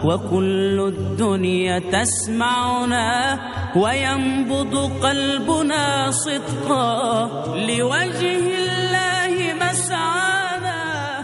وكل الدنيا تسمعنا وينبض قلبنا صدقا لوجه الله مسعانا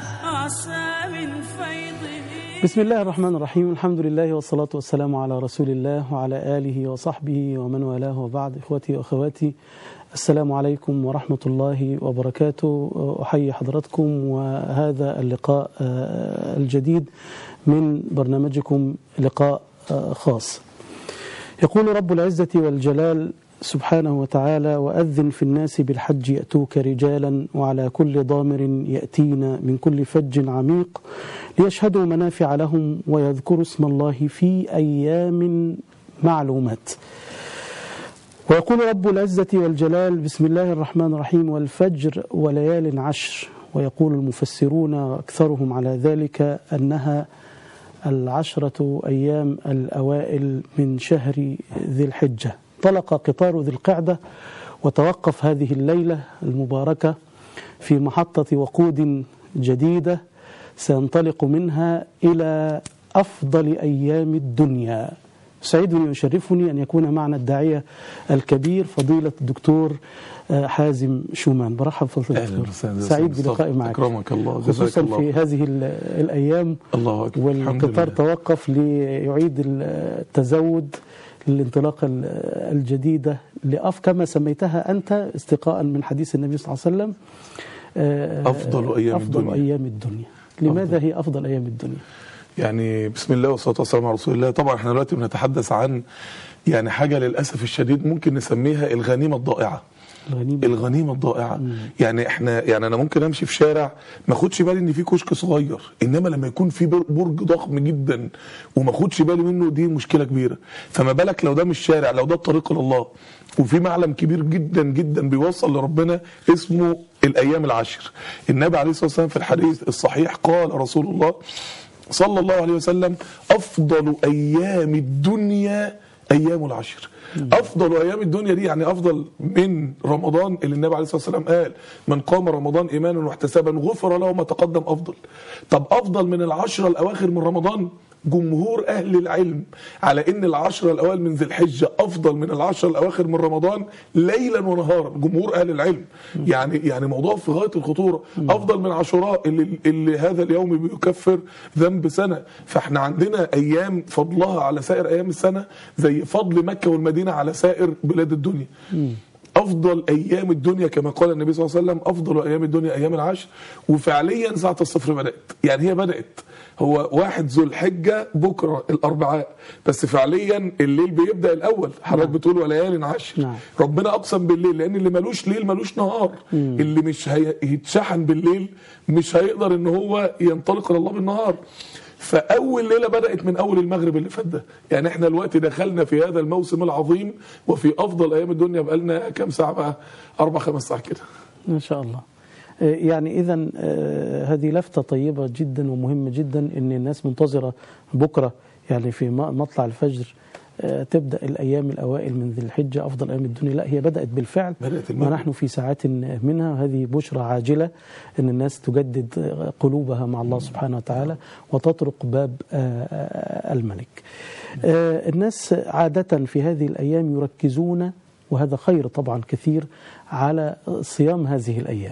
عسى من فيضه بسم الله الرحمن الرحيم الحمد لله والصلاة والسلام على رسول الله وعلى آله وصحبه ومن والاه وبعد إخوتي وأخواتي السلام عليكم ورحمة الله وبركاته أحيي حضراتكم وهذا اللقاء الجديد من برنامجكم لقاء خاص يقول رب العزة والجلال سبحانه وتعالى وأذن في الناس بالحج يأتوك رجالا وعلى كل ضامر يأتين من كل فج عميق ليشهدوا منافع لهم ويذكروا اسم الله في أيام معلومات ويقول رب العزة والجلال بسم الله الرحمن الرحيم والفجر وليال عشر ويقول المفسرون أكثرهم على ذلك أنها العشرة أيام الأوائل من شهر ذي الحجة طلق قطار ذي القعدة وتوقف هذه الليلة المباركة في محطة وقود جديدة سينطلق منها إلى أفضل أيام الدنيا سعيدني ويشرفني أن يكون معنا الداعية الكبير فضيلة الدكتور حازم شومان برحب فضيلة الدكتور سعيد بلقائي معك أكرمك الله خصوصا في هذه الأيام الله أكبر والقطار توقف ليعيد التزود للانطلاقة الجديدة لأف كما سميتها أنت استقاء من حديث النبي صلى الله عليه وسلم أفضل أيام أفضل الدنيا أيام الدنيا لماذا هي أفضل أيام الدنيا يعني بسم الله والصلاة والسلام على رسول الله طبعا احنا دلوقتي بنتحدث عن يعني حاجة للأسف الشديد ممكن نسميها الغنيمة الضائعة الغنيمة الغنيمة الضائعة يعني احنا يعني انا ممكن امشي في شارع ما اخدش بالي ان في كشك صغير انما لما يكون في بر- برج ضخم جدا وما اخدش بالي منه دي مشكلة كبيرة فما بالك لو ده مش شارع لو ده الطريق لله وفي معلم كبير جدا جدا بيوصل لربنا اسمه الايام العشر النبي عليه الصلاة والسلام في الحديث الصحيح قال رسول الله صلى الله عليه وسلم افضل ايام الدنيا ايام العشر افضل ايام الدنيا دي يعني افضل من رمضان اللي النبي عليه الصلاه والسلام قال من قام رمضان ايمانا واحتسابا غفر له ما تقدم افضل طب افضل من العشره الاواخر من رمضان جمهور اهل العلم على ان العشره الاوائل من ذي الحجه افضل من العشره الاواخر من رمضان ليلا ونهارا جمهور اهل العلم يعني يعني موضوع في غايه الخطوره افضل من عاشوراء اللي, اللي هذا اليوم بيكفر ذنب سنه فاحنا عندنا ايام فضلها على سائر ايام السنه زي فضل مكه والمدينه على سائر بلاد الدنيا افضل ايام الدنيا كما قال النبي صلى الله عليه وسلم افضل ايام الدنيا ايام العشر وفعليا ساعه الصفر بدات يعني هي بدات هو واحد ذو الحجه بكره الاربعاء بس فعليا الليل بيبدا الاول حضرتك بتقول وليال عشر نعم. ربنا اقسم بالليل لان اللي ملوش ليل ملوش نهار اللي مش هيتشحن بالليل مش هيقدر ان هو ينطلق الى الله بالنهار فاول ليله بدات من اول المغرب اللي فات ده يعني احنا الوقت دخلنا في هذا الموسم العظيم وفي افضل ايام الدنيا بقالنا كام ساعه بقى اربع خمس ساعات كده ما شاء الله آه، يعني إذا هذه لفتة طيبة جدا ومهمة جدا إن الناس منتظرة بكرة يعني في م- مطلع الفجر آه، تبدأ الأيام الأوائل من ذي الحجة أفضل أيام الدنيا لا هي بدأت بالفعل بدأت المغرب. ونحن في ساعات منها هذه بشرى عاجلة أن الناس تجدد قلوبها مع الله سبحانه وتعالى وتطرق باب آه، آه، الملك آه، الناس عادة في هذه الأيام يركزون وهذا خير طبعا كثير على صيام هذه الأيام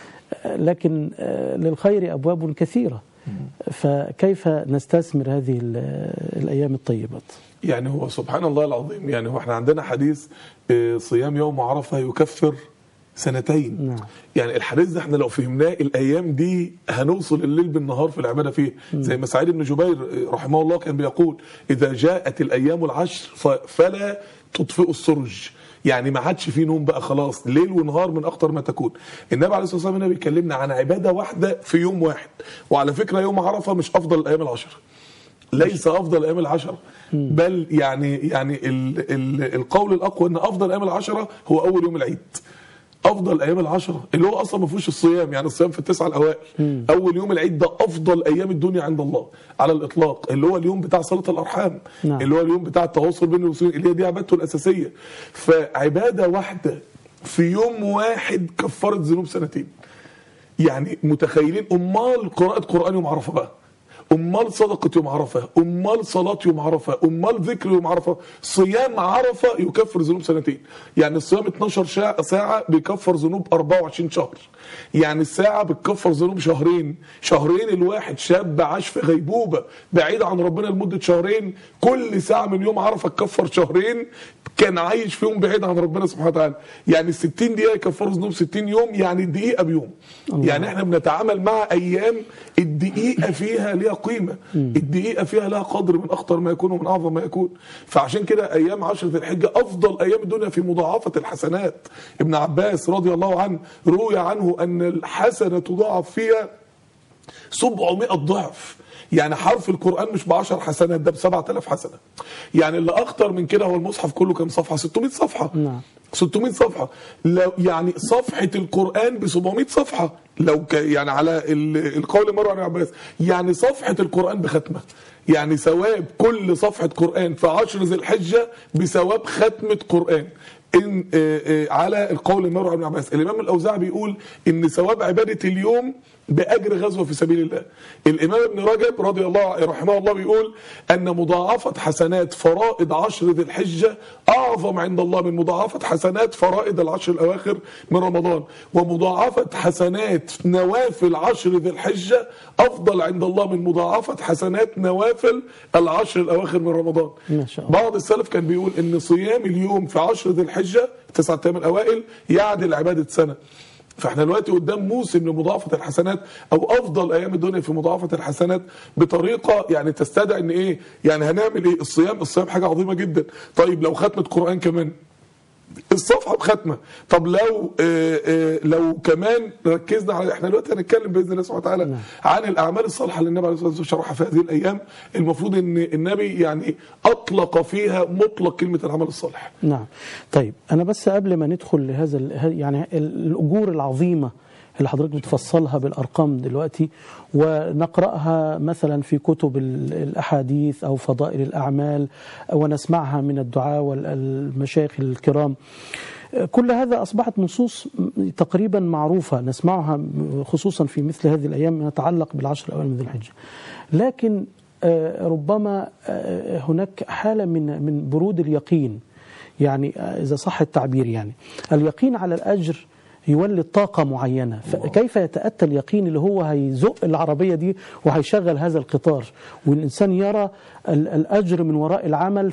لكن آه، للخير أبواب كثيرة فكيف نستثمر هذه ال- الأيام الطيبات يعني هو سبحان الله العظيم يعني هو احنا عندنا حديث آه، صيام يوم عرفه يكفر سنتين نعم. يعني الحديث ده احنا لو فهمناه الايام دي هنوصل الليل بالنهار في العباده فيه زي ما سعيد بن جبير آه، رحمه الله كان بيقول اذا جاءت الايام العشر ف- فلا تطفئوا السرج يعني ما عادش فيه نوم بقى خلاص ليل ونهار من اخطر ما تكون النبي عليه الصلاه والسلام هنا بيكلمنا عن عباده واحده في يوم واحد وعلى فكره يوم عرفه مش افضل الايام العشر ليس افضل ايام العشره بل يعني يعني ال ال القول الاقوى ان افضل ايام العشره هو اول يوم العيد افضل ايام العشره اللي هو اصلا ما فيهوش الصيام يعني الصيام في التسعه الاوائل اول يوم العيد ده افضل ايام الدنيا عند الله على الاطلاق اللي هو اليوم بتاع صله الارحام نعم. اللي هو اليوم بتاع التواصل بين المسلمين اللي هي دي عبادته الاساسيه فعباده واحده في يوم واحد كفرت ذنوب سنتين يعني متخيلين امال قراءه قران يوم عرفه بقى امال صدقه يوم عرفه امال صلاه يوم عرفه امال ذكر يوم عرفه صيام عرفه يكفر ذنوب سنتين يعني الصيام 12 شا- ساعه بيكفر ذنوب 24 شهر يعني الساعه بتكفر ذنوب شهرين شهرين الواحد شاب عاش في غيبوبه بعيد عن ربنا لمده شهرين كل ساعه من يوم عرفه تكفر شهرين كان عايش فيهم بعيد عن ربنا سبحانه وتعالى يعني ال 60 دقيقه يكفروا ذنوب 60 يوم يعني دقيقه بيوم يعني احنا بنتعامل مع ايام الدقيقه فيها ليها قيمه الدقيقه فيها لها قدر من اخطر ما يكون ومن اعظم ما يكون فعشان كده ايام عشره الحجه افضل ايام الدنيا في مضاعفه الحسنات ابن عباس رضي الله عنه روي عنه ان الحسنه تضاعف فيها 700 ضعف يعني حرف القرآن مش ب 10 حسنات ده ب 7000 حسنة يعني اللي أخطر من كده هو المصحف كله كام صفحة 600 صفحة نعم. 600 صفحة لو يعني صفحة القرآن ب 700 صفحة لو ك يعني على ال- القول مرة عن عباس يعني صفحة القرآن بختمة يعني ثواب كل صفحة قرآن في عشر ذي الحجة بثواب ختمة قرآن إن آه، آه، على القول المروي عن عباس الإمام الأوزاعي بيقول إن ثواب عبادة اليوم بأجر غزوة في سبيل الله الإمام ابن رجب رضي الله رحمه الله بيقول أن مضاعفة حسنات فرائض عشر ذي الحجة أعظم عند الله من مضاعفة حسنات فرائض العشر الأواخر من رمضان ومضاعفة حسنات نوافل عشر ذي الحجة أفضل عند الله من مضاعفة حسنات نوافل العشر الأواخر من رمضان ما شاء الله. بعض السلف كان بيقول ان صيام اليوم في عشر ذي الحجه تسعة ايام الاوائل يعدل عباده سنه فاحنا دلوقتي قدام موسم لمضاعفه الحسنات او افضل ايام الدنيا في مضاعفه الحسنات بطريقه يعني تستدعي ان ايه يعني هنعمل ايه الصيام الصيام حاجه عظيمه جدا طيب لو ختمه قران كمان الصفحه بختمه طب لو آه آه لو كمان ركزنا على احنا دلوقتي هنتكلم باذن الله سبحانه وتعالى عن الاعمال الصالحه اللي النبي عليه الصلاه والسلام شرحها في هذه الايام المفروض ان النبي يعني اطلق فيها مطلق كلمه العمل الصالح نعم طيب أنا بس قبل ما ندخل لهذا ال- يعني ال- الأجور العظيمة اللي حضرتك بتفصلها بالأرقام دلوقتي ونقرأها مثلا في كتب ال- الأحاديث أو فضائل الأعمال ونسمعها من الدعاء والمشايخ الكرام كل هذا أصبحت نصوص تقريبا معروفة نسمعها خصوصا في مثل هذه الأيام يتعلق بالعشر الأوائل من ذي الحجة لكن آه، ربما آه، هناك حالة من من برود اليقين يعني آه، إذا صح التعبير يعني اليقين على الأجر يولد طاقة معينة فكيف يتأتى اليقين اللي هو هيزق العربية دي وهيشغل هذا القطار والإنسان يرى ال- الأجر من وراء العمل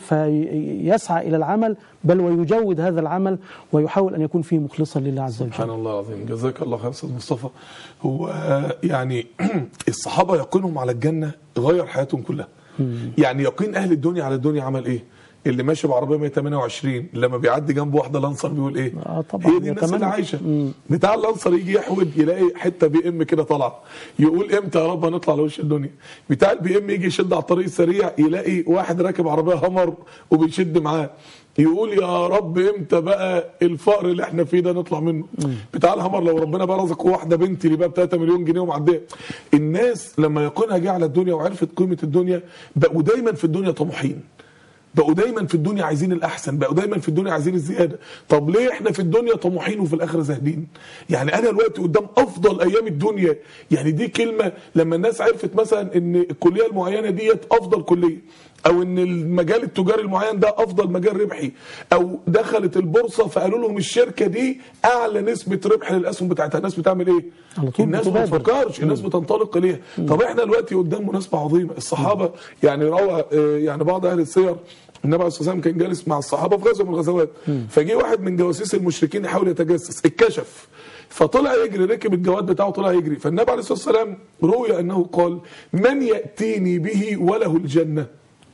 فيسعى إلى العمل بل ويجود هذا العمل ويحاول أن يكون فيه مخلصا لله عز وجل سبحان الله العظيم جزاك الله خير استاذ مصطفى هو يعني الصحابه يقينهم على الجنه غير حياتهم كلها يعني يقين اهل الدنيا على الدنيا عمل ايه اللي ماشي بعربيه 128 لما بيعدي جنب واحده لانسر بيقول ايه آه طبعا، هي دي الناس اللي يتمنى. عايشه بتاع اللانسر يجي يحود يلاقي حته بي ام كده طالعه يقول امتى يا رب هنطلع لوش الدنيا بتاع البي ام يجي يشد على الطريق السريع يلاقي واحد راكب عربيه همر وبيشد معاه يقول يا رب امتى بقى الفقر اللي احنا فيه ده نطلع منه بتاع الهمر لو ربنا بقى رزقه واحده بنتي اللي بقى ب 3 مليون جنيه ومعديه الناس لما يقينها جه على الدنيا وعرفت قيمه الدنيا بقوا دايما في الدنيا طموحين بقوا دايما في الدنيا عايزين الاحسن بقوا دايما في الدنيا عايزين الزياده طب ليه احنا في الدنيا طموحين وفي الاخره زاهدين يعني انا دلوقتي قدام افضل ايام الدنيا يعني دي كلمه لما الناس عرفت مثلا ان الكليه المعينه ديت افضل كليه او ان المجال التجاري المعين ده افضل مجال ربحي او دخلت البورصه فقالوا لهم الشركه دي اعلى نسبه ربح للاسهم بتاعتها الناس بتعمل ايه على طول الناس ما بتبادر. بتفكرش الناس بتنطلق اليها طب احنا دلوقتي قدام مناسبه عظيمه الصحابه يعني روى آه، يعني بعض اهل السير النبي عليه الصلاه والسلام كان جالس مع الصحابه في غزوه من الغزوات فجه واحد من جواسيس المشركين يحاول يتجسس اتكشف فطلع يجري ركب الجواد بتاعه طلع يجري فالنبي عليه الصلاه والسلام روي انه قال من ياتيني به وله الجنه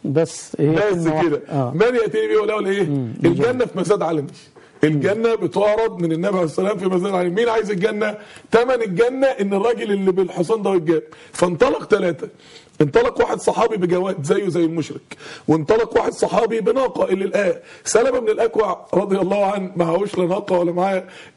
بس إيه بس كلمة كده واحدة. آه. من ياتيني به وله الايه الجنه في مزاد علني الجنة بتعرض من النبي عليه السلام في مزاد علني مين عايز الجنة تمن الجنة ان الراجل اللي بالحصان ده يتجاب فانطلق ثلاثة انطلق واحد صحابي بجواد زيه زي المشرك وانطلق واحد صحابي بناقة اللي الآية سلمة من الأكوع رضي الله عنه معهوش لا ناقة ولا معاه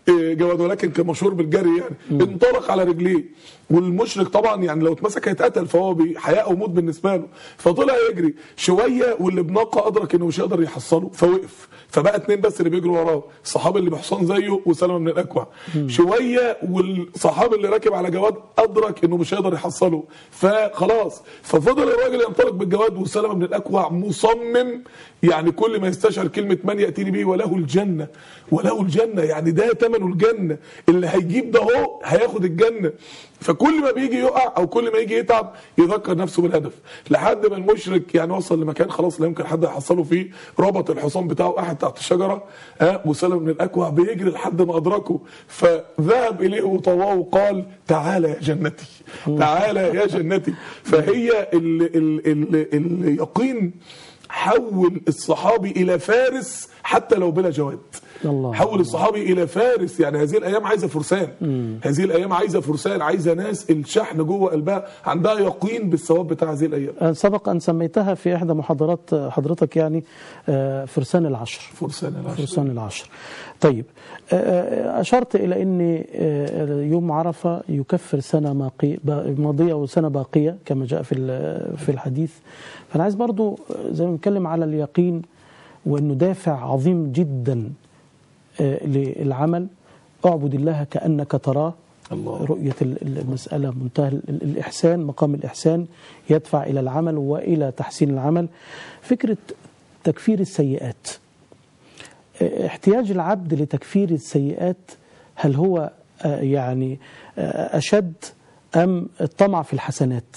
إيه، جواد ولكن كان مشهور بالجري يعني انطلق على رجليه والمشرك طبعا يعني لو اتمسك هيتقتل فهو بي- حياه او موت بالنسبه له فطلع يجري شويه واللي بناقه ادرك انه مش هيقدر يحصله فوقف فبقى اتنين بس اللي بيجروا وراه الصحابي اللي بحصان زيه وسلمه من الاكوع شويه والصحابي اللي راكب على جواد ادرك انه مش هيقدر يحصله فخلاص ففضل الراجل ينطلق بالجواد وسلمه من الاكوع مصمم يعني كل ما يستشعر كلمه من ياتيني به وله الجنه وله الجنه يعني ده ثمنه الجنه اللي هيجيب ده هو هياخد الجنه فكل ما بيجي يقع او كل ما يجي يتعب يذكر نفسه بالهدف لحد ما المشرك يعني وصل لمكان خلاص لا يمكن حد يحصله فيه ربط الحصان بتاعه قاعد تحت الشجره ها وسلم من الاكوع بيجري لحد ما ادركه فذهب اليه وطواه وقال تعالى يا جنتي تعالى يا جنتي فهي ال ال ال اليقين حول الصحابي الى فارس حتى لو بلا جواد الله. حول الصحابي الى فارس يعني هذه الايام عايزه فرسان هذه الايام عايزه فرسان عايزه ناس الشحن جوه قلبها عندها يقين بالثواب بتاع هذه الايام آه، سبق أن سميتها في إحدى محاضرات آه، حضرتك يعني آه، فرسان العشر فرسان العشر فرسان العشر طيب آه، آه، أشرت إلى أن آه، يوم عرفة يكفر سنة ماقي- با- ماضية وسنة باقية كما جاء في ال- في الحديث فأنا عايز برضو آه، زي ما بنتكلم على اليقين وأنه دافع عظيم جدا آه، للعمل اعبد الله كأنك تراه الله. رؤية ال- ال- المسألة منتهى ال- ال- الإحسان مقام الإحسان يدفع إلى العمل وإلى تحسين العمل فكرة تكفير السيئات اه، احتياج العبد لتكفير السيئات هل هو اه، يعني اه، أشد أم الطمع في الحسنات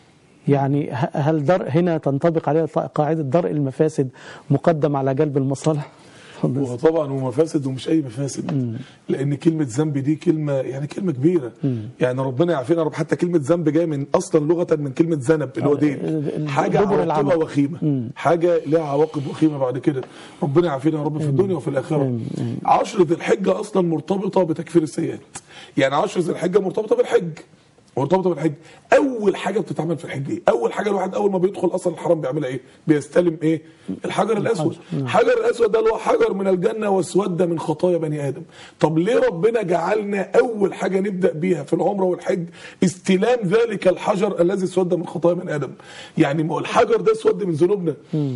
يعني ه- هل در هنا تنطبق عليها قاعدة درء المفاسد مقدم على جلب المصالح اتفضل. وطبعا ومفاسد ومش اي مفاسد لان كلمه ذنب دي كلمه يعني كلمه كبيره يعني ربنا يعافينا يا رب حتى كلمه ذنب جايه من اصلا لغه من كلمه ذنب اللي هو ال- دين ال- حاجه دبر عواقبها العمل. وخيمه حاجه لها عواقب وخيمه بعد كده ربنا يعافينا يا رب في الدنيا وفي الاخره عشر ذي الحجه اصلا مرتبطه بتكفير السيئات يعني عشر ذي الحجه مرتبطه بالحج مرتبطه بالحج اول حاجه بتتعمل في الحج ايه اول حاجه الواحد اول ما بيدخل اصلا الحرم بيعملها ايه بيستلم ايه الحجر الاسود حجر الاسود ده اللي هو حجر من الجنه واسود من خطايا بني ادم طب ليه ربنا جعلنا اول حاجه نبدا بيها في العمره والحج استلام ذلك الحجر الذي اسود من خطايا بني ادم يعني ما هو الحجر ده اسود من ذنوبنا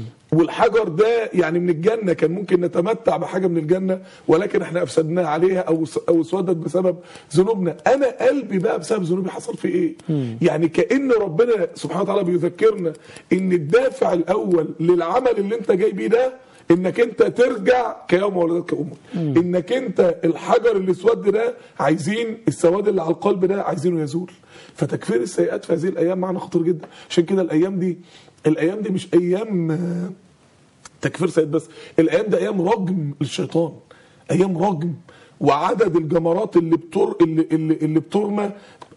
والحجر ده يعني من الجنه كان ممكن نتمتع بحاجه من الجنه ولكن احنا افسدناها عليها او او اسودت بسبب ذنوبنا انا قلبي بقى بسبب ذنوبي حصل فيه ايه يعني كان ربنا سبحانه وتعالى بيذكرنا ان الدافع الاول للعمل اللي انت جاي بيه ده انك انت ترجع كيوم ولدتك امك انك انت الحجر اللي اسود ده عايزين السواد اللي على القلب ده عايزينه يزول فتكفير السيئات في هذه الايام معنى خطير جدا عشان كده الايام دي الايام دي مش ايام آه، تكفير سيد بس الايام ده ايام رجم الشيطان ايام رجم وعدد الجمرات اللي بتر اللي اللي, اللي بترمى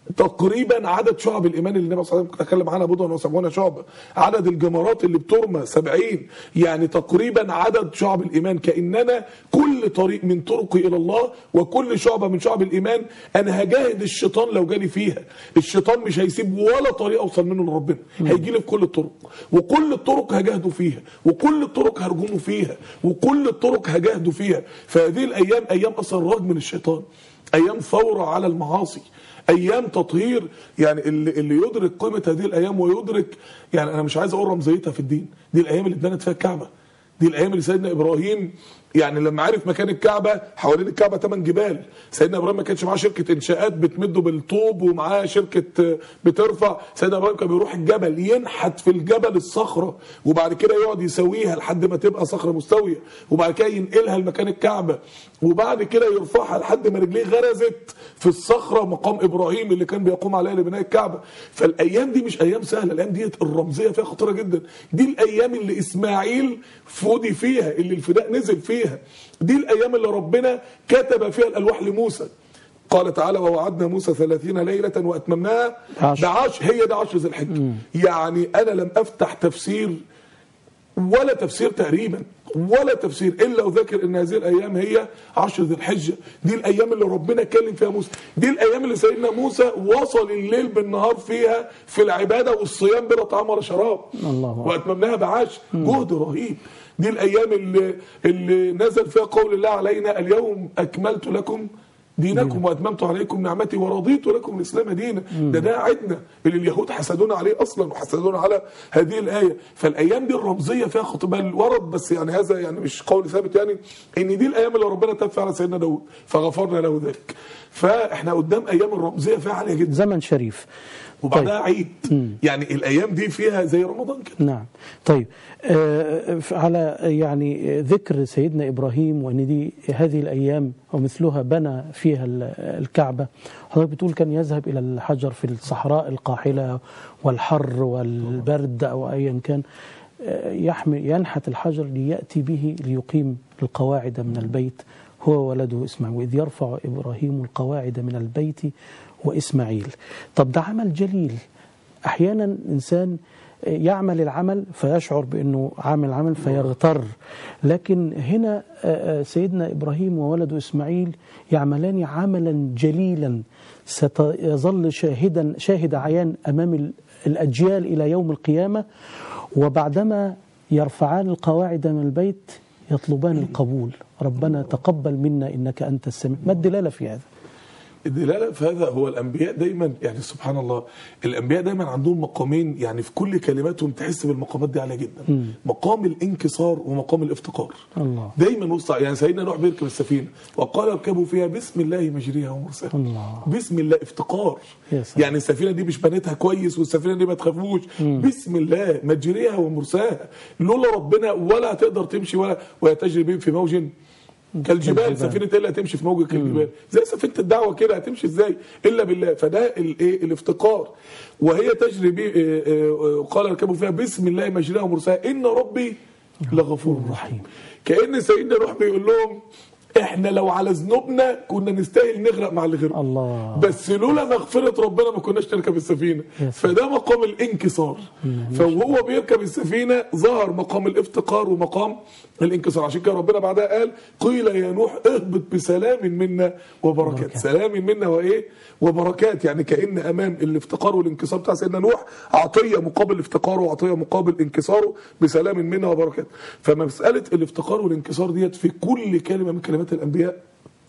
تقريبا عدد شعب الايمان اللي النبي صلى الله عليه وسلم تكلم عنها بضعا وسبعون شعبه عدد الجمرات اللي بترمى سبعين يعني تقريبا عدد شعب الايمان كاننا كل طريق من طرقي الى الله وكل شعبه من شعب الايمان انا هجاهد الشيطان لو جالي فيها الشيطان مش هيسيب ولا طريق اوصل منه لربنا هيجي لي في كل الطرق وكل الطرق هجاهده فيها وكل الطرق هرجمه فيها وكل الطرق هجاهده فيها فهذه الايام ايام اصلا رجم للشيطان ايام ثوره على المعاصي ايام تطهير يعني اللي, اللي يدرك قيمه هذه الايام ويدرك يعني انا مش عايز اقول رمزيتها في الدين دي الايام اللي اتبنت فيها الكعبه دي الايام اللي سيدنا ابراهيم يعني لما عرف مكان الكعبه حوالين الكعبه ثمان جبال سيدنا ابراهيم ما كانش معاه شركه انشاءات بتمده بالطوب ومعاه شركه بترفع سيدنا ابراهيم كان بيروح الجبل ينحت في الجبل الصخره وبعد كده يقعد يسويها لحد ما تبقى صخره مستويه وبعد كده ينقلها لمكان الكعبه وبعد كده يرفعها لحد ما رجليه غرزت في الصخره مقام ابراهيم اللي كان بيقوم عليها لبناء الكعبه فالايام دي مش ايام سهله الايام دي الرمزيه فيها خطيره جدا دي الايام اللي اسماعيل فودي فيها اللي الفداء نزل فيها دي الايام اللي ربنا كتب فيها الالواح لموسى قال تعالى ووعدنا موسى ثلاثين ليلة وأتممناها عشر. بعشر هي ده عشر ذي الحجة يعني أنا لم أفتح تفسير ولا تفسير تقريبا ولا تفسير الا وذاكر ان هذه الايام هي عشر ذي الحجه دي الايام اللي ربنا اتكلم فيها موسى دي الايام اللي سيدنا موسى وصل الليل بالنهار فيها في العباده والصيام بلا طعام ولا شراب الله أكبر. واتممناها بعشر جهد رهيب دي الايام اللي اللي نزل فيها قول الله علينا اليوم اكملت لكم دينكم واتممت عليكم نعمتي ورضيت لكم الاسلام دينا ده ده عدنا اللي اليهود حسدونا عليه اصلا وحسدونا على هذه الايه فالايام دي الرمزيه فيها خطبه الورد بس يعني هذا يعني مش قول ثابت يعني ان دي الايام اللي ربنا تاب فيها على سيدنا داود فغفرنا له ذلك فاحنا قدام ايام الرمزيه فيها عاليه جدا زمن شريف وبعدها عيد يعني الايام دي فيها زي رمضان كده نعم طيب آه، على يعني ذكر سيدنا إبراهيم وأن دي هذه الأيام ومثلها بنى فيها ال- الكعبة حضرتك بتقول كان يذهب إلى الحجر في الصحراء القاحلة والحر والبرد أو أيا كان آه، يحمل ينحت الحجر ليأتي به ليقيم القواعد من البيت هو ولده إسماعيل وإذ يرفع إبراهيم القواعد من البيت وإسماعيل طب ده عمل جليل احيانا انسان يعمل العمل فيشعر بانه عامل عمل فيغتر لكن هنا آه، آه، سيدنا ابراهيم وولده اسماعيل يعملان عملا جليلا سيظل شاهدا شاهد عيان امام ال- الاجيال الى يوم القيامه وبعدما يرفعان القواعد من البيت يطلبان القبول ربنا تقبل منا انك انت السميع ما الدلاله في هذا الدلاله في هذا هو الانبياء دايما يعني سبحان الله الانبياء دايما عندهم مقامين يعني في كل كلماتهم تحس بالمقامات دي عاليه جدا مقام الانكسار ومقام الافتقار الله. دايما وسط يعني سيدنا نوح بيركب السفينه وقال اركبوا فيها بسم الله مجريها ومرساها الله. بسم الله افتقار يا سلام. يعني السفينه دي مش بنيتها كويس والسفينه دي ما تخافوش بسم الله مجريها ومرساها لولا ربنا ولا هتقدر تمشي ولا وهي تجري بهم في موج كالجبال كالجبال. سفينه ايه اللي هتمشي في موج كالجبال زي سفينه الدعوه كده هتمشي ازاي الا بالله فده الايه الافتقار وهي تجري بي آه، آه، قال اركبوا فيها بسم الله مجريها ومرساها ان ربي لغفور رحيم كان سيدنا نوح بيقول لهم احنا لو على ذنوبنا كنا نستاهل نغرق مع اللي غرقوا الله. بس لولا مغفره ربنا ما كناش نركب السفينه يا سلام. فده مقام الانكسار فوهو بيركب السفينه ظهر مقام الافتقار ومقام الانكسار عشان كده ربنا بعدها قال قيل يا نوح اهبط بسلام منا وبركات بركات. سلام منا وايه وبركات يعني كان امام الافتقار والانكسار بتاع سيدنا نوح عطيه مقابل افتقاره وعطيه مقابل انكساره بسلام منا وبركات فمساله الافتقار والانكسار ديت في كل كلمه من كلمات الانبياء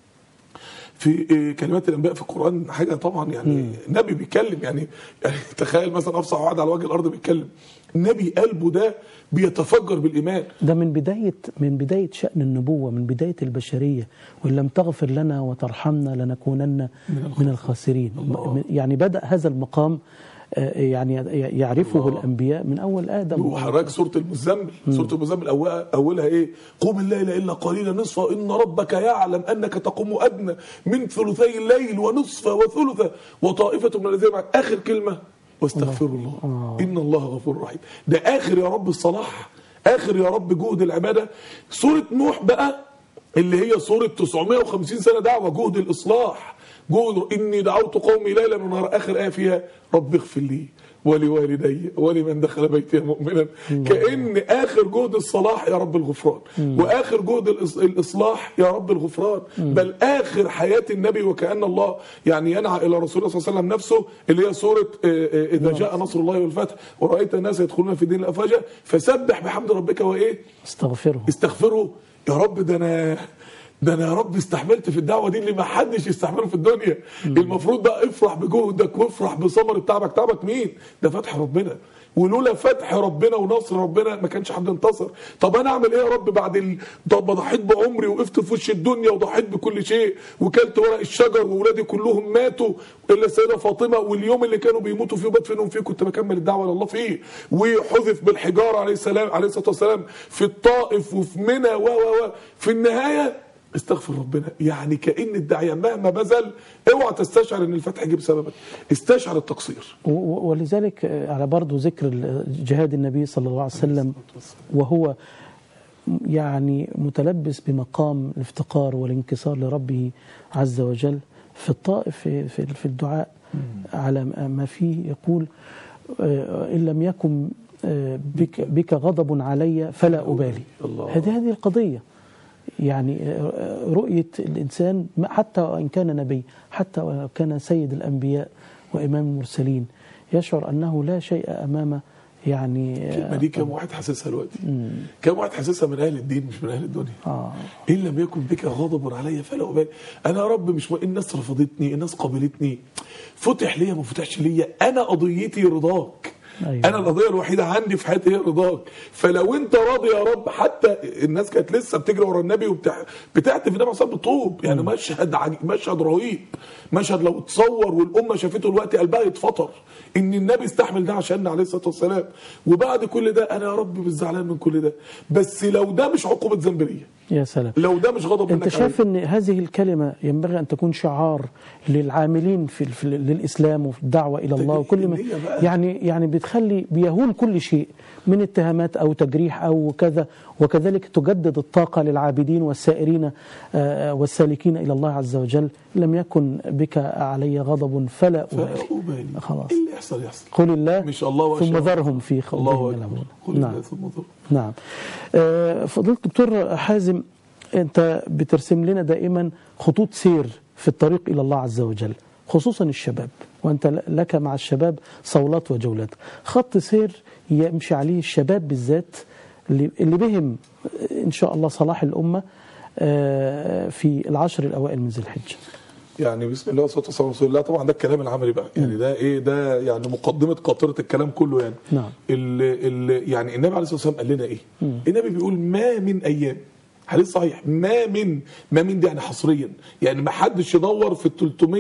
في إيه، كلمات الانبياء في القران حاجه طبعا يعني نبي بيتكلم يعني يعني تخيل مثلا افصح واحد على وجه الارض بيتكلم النبي قلبه ده بيتفجر بالايمان ده من بداية من بداية شأن النبوة من بداية البشرية وإن لم تغفر لنا وترحمنا لنكونن من الخاسرين م- يعني بدأ هذا المقام آه، يعني يعرفه الأنبياء من أول آدم وحضرتك سوره المزمل سوره المزمل أولها, اولها ايه قوم الليل الا قليلا نصفه ان ربك يعلم انك تقوم ادنى من ثلثي الليل ونصفه وثلثه وطائفه من الذين معك اخر كلمه واستغفروا الله ان الله غفور رحيم ده اخر يا رب الصلاح اخر يا رب جهد العباده سوره نوح بقى اللي هي سوره 950 سنه دعوه جهد الاصلاح جهد اني دعوت قومي ليلا ونهارا اخر ايه فيها رب اغفر لي ولوالدي ولمن دخل بيتي مؤمنا كان اخر جهد الصلاح يا رب الغفران واخر جهد الإص- الاصلاح يا رب الغفران بل اخر حياه النبي وكان الله يعني ينعى الى رسول الله صلى الله عليه وسلم نفسه اللي هي سوره آه، آه، اذا جاء نصر الله والفتح ورايت الناس يدخلون في دين الافواجا فسبح بحمد ربك وايه استغفره استغفره يا رب ده انا ده انا يا رب استحملت في الدعوه دي اللي ما حدش يستحمله في الدنيا المفروض بقى افرح بجهدك وافرح بثمر تعبك تعبك مين ده فتح ربنا ولولا فتح ربنا ونصر ربنا ما كانش حد انتصر طب انا اعمل ايه يا رب بعد ال... طب ضحيت بعمري وقفت في وش الدنيا وضحيت بكل شيء وكلت ورق الشجر واولادي كلهم ماتوا الا السيده فاطمه واليوم اللي كانوا بيموتوا فيه وبدفنهم فيه كنت بكمل الدعوه لله فيه وحذف بالحجاره عليه السلام عليه الصلاه والسلام في الطائف وفي منى و و و في النهايه استغفر ربنا يعني كأن الداعية مهما بذل اوعى تستشعر ان الفتح جه بسببك استشعر التقصير و- و- ولذلك آه، على برضه ذكر ال- جهاد النبي صلى الله عليه وسلم وهو يعني متلبس بمقام الافتقار والانكسار لربه عز وجل في الطائف في, في, في الدعاء على ما فيه يقول آه، إن لم يكن آه، بك, بك غضب علي فلا أبالي الله. هذه هذه القضية يعني آه، رؤية الإنسان حتى وإن كان نبي حتى وإن كان سيد الأنبياء وإمام المرسلين يشعر أنه لا شيء أمام يعني آه، الكلمه دي كم واحد حاسسها دلوقتي كم واحد حاسسها من اهل الدين مش من اهل الدنيا آه. ان لم يكن بك غضب علي فلا ابالي انا يا رب مش م... الناس رفضتني الناس قبلتني فتح ليا ما فتحش ليا انا قضيتي رضاك أيوة. انا القضيه الوحيده عندي في حياتي هي رضاك فلو انت راضي يا رب حتى الناس كانت لسه بتجري ورا النبي وبتاع بتعتف النبي عليه الصلاه بالطوب يعني مشهد عج... مشهد رهيب مشهد لو اتصور والامه شافته دلوقتي قلبها يتفطر ان النبي استحمل ده عشاننا عليه الصلاه والسلام وبعد كل ده انا يا رب مش زعلان من كل ده بس لو ده مش عقوبه ذنب ليا يا سلام لو ده مش غضب انت منك شايف عليا. ان هذه الكلمه ينبغي ان تكون شعار للعاملين في, في للاسلام وفي الدعوه الى الله وكل ما هي بقى. يعني يعني بتخلي بيهون كل شيء من اتهامات او تجريح او كذا وكذلك تجدد الطاقه للعابدين والسائرين آه، والسالكين الى الله عز وجل لم يكن بك علي غضب فلا فلا ابالي أبالي. خلاص ايه اللي يحصل يحصل قل الله مش الله ثم وأشهد. ذرهم في الله خوضهم اكبر يلعبون قل نعم الله ثم ذر نعم آه، فضيلة الدكتور حازم أنت بترسم لنا دائما خطوط سير في الطريق إلى الله عز وجل خصوصا الشباب وأنت لك مع الشباب صولات وجولات خط سير يمشي عليه الشباب بالذات اللي اللي بهم إن شاء الله صلاح الأمة آه، في العشر الأوائل من ذي الحجة يعني بسم الله والصلاه والسلام على رسول الله طبعا ده الكلام العملي بقى يعني ده ايه ده يعني مقدمه قاطره الكلام كله يعني نعم. ال ال يعني النبي عليه الصلاه والسلام قال لنا ايه النبي بيقول ما من ايام حديث صحيح ما من ما من دي يعني حصريا يعني ما حدش يدور في ال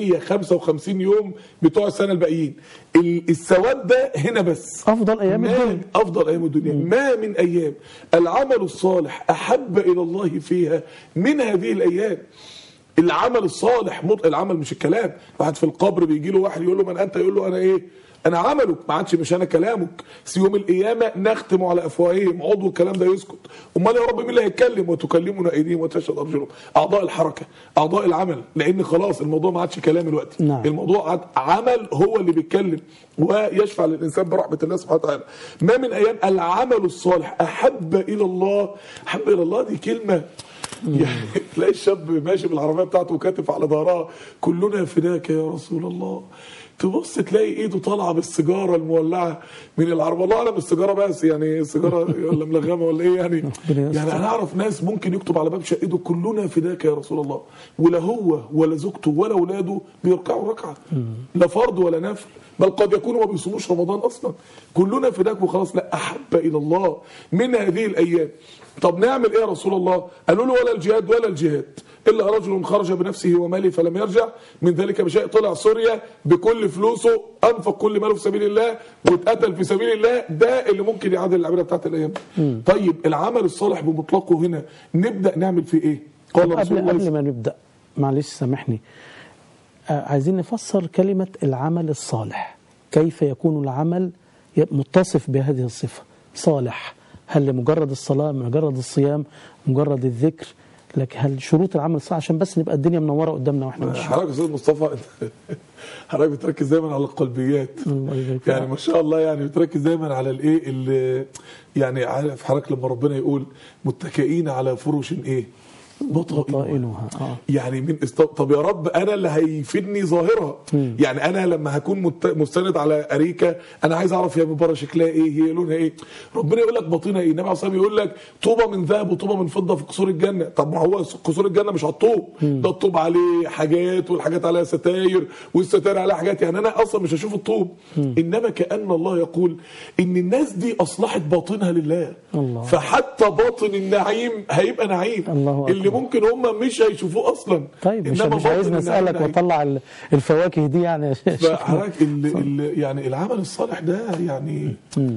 355 يوم بتوع السنه الباقيين ال- السواد ده هنا بس أفضل أيام ما الدنيا افضل ايام الدنيا ما من ايام العمل الصالح احب الى الله فيها من هذه الايام العمل الصالح مط... العمل مش الكلام واحد في القبر بيجي له واحد يقول له من انت يقول له انا ايه انا عملك ما عادش مش انا كلامك بس يوم القيامه نختم على افواههم عضو الكلام ده يسكت امال يا رب مين اللي هيتكلم وتكلمنا ايديهم وتشهد ارجلهم اعضاء الحركه اعضاء العمل لان خلاص الموضوع ما عادش كلام الوقت نعم. الموضوع عاد عمل هو اللي بيتكلم ويشفع للانسان برحمه الله سبحانه وتعالى ما من ايام العمل الصالح احب الى الله احب الى الله دي كلمه يعني تلاقي الشاب ماشي بالعربيه بتاعته وكاتف على ظهرها كلنا فداك يا رسول الله تبص تلاقي ايده طالعه بالسيجاره المولعه من العربيه والله اعلم السيجاره بس يعني السيجاره ولا ملغمه ولا ايه يعني ربنا يستر. يعني انا اعرف ناس ممكن يكتب على باب شقته كلنا فداك يا رسول الله ولا هو ولا زوجته ولا اولاده بيركعوا ركعه لا فرض ولا نفل بل قد يكونوا ما بيصوموش رمضان اصلا كلنا فداك وخلاص لا احب الى الله من هذه الايام طب نعمل ايه يا رسول الله قالوا له ولا الجهاد ولا الجهاد الا رجل خرج بنفسه وماله فلم يرجع من ذلك بشيء طلع سوريا بكل فلوسه انفق كل ماله في سبيل الله واتقتل في سبيل الله ده اللي ممكن يعادل العباده بتاعت الايام طيب العمل الصالح بمطلقه هنا نبدا نعمل فيه ايه قال رسول قبل الله قبل ما نبدا معلش سامحني آه، عايزين نفسر كلمه العمل الصالح كيف يكون العمل ي- متصف بهذه الصفه صالح هل لمجرد الصلاه مجرد الصيام مجرد الذكر لكن هل شروط العمل الصالح عشان بس نبقى الدنيا منوره قدامنا واحنا ماشيين حضرتك يا استاذ مصطفى حضرتك بتركز دايما على القلبيات الله يبارك فيك. يعني ما شاء الله يعني بتركز دايما على الايه اللي يعني عارف حضرتك لما ربنا يقول متكئين على فرش ايه بطائنها بطائنها اه يعني من است... طب يا رب انا اللي هيفيدني ظاهرها يعني انا لما هكون مت... مستند على اريكه انا عايز اعرف هي من بره شكلها ايه هي لونها ايه ربنا يقول لك باطنها ايه النبي عليه الصلاه والسلام يقول لك طوبه من ذهب وطوبه من فضه في قصور الجنه طب ما هو قصور الجنه مش على الطوب ده الطوب عليه حاجات والحاجات عليها ستاير والستاير عليها حاجات يعني انا اصلا مش هشوف الطوب انما كان الله يقول ان الناس دي اصلحت باطنها لله الله. فحتى باطن النعيم هيبقى نعيم الله اللي أكبر. ممكن هم مش هيشوفوه اصلا طيب مش إنما مش باطن عايزني النعيم اسالك نعيم. واطلع ال- الفواكه دي يعني يا شيخ. فحضرتك ال- ال- يعني العمل الصالح ده يعني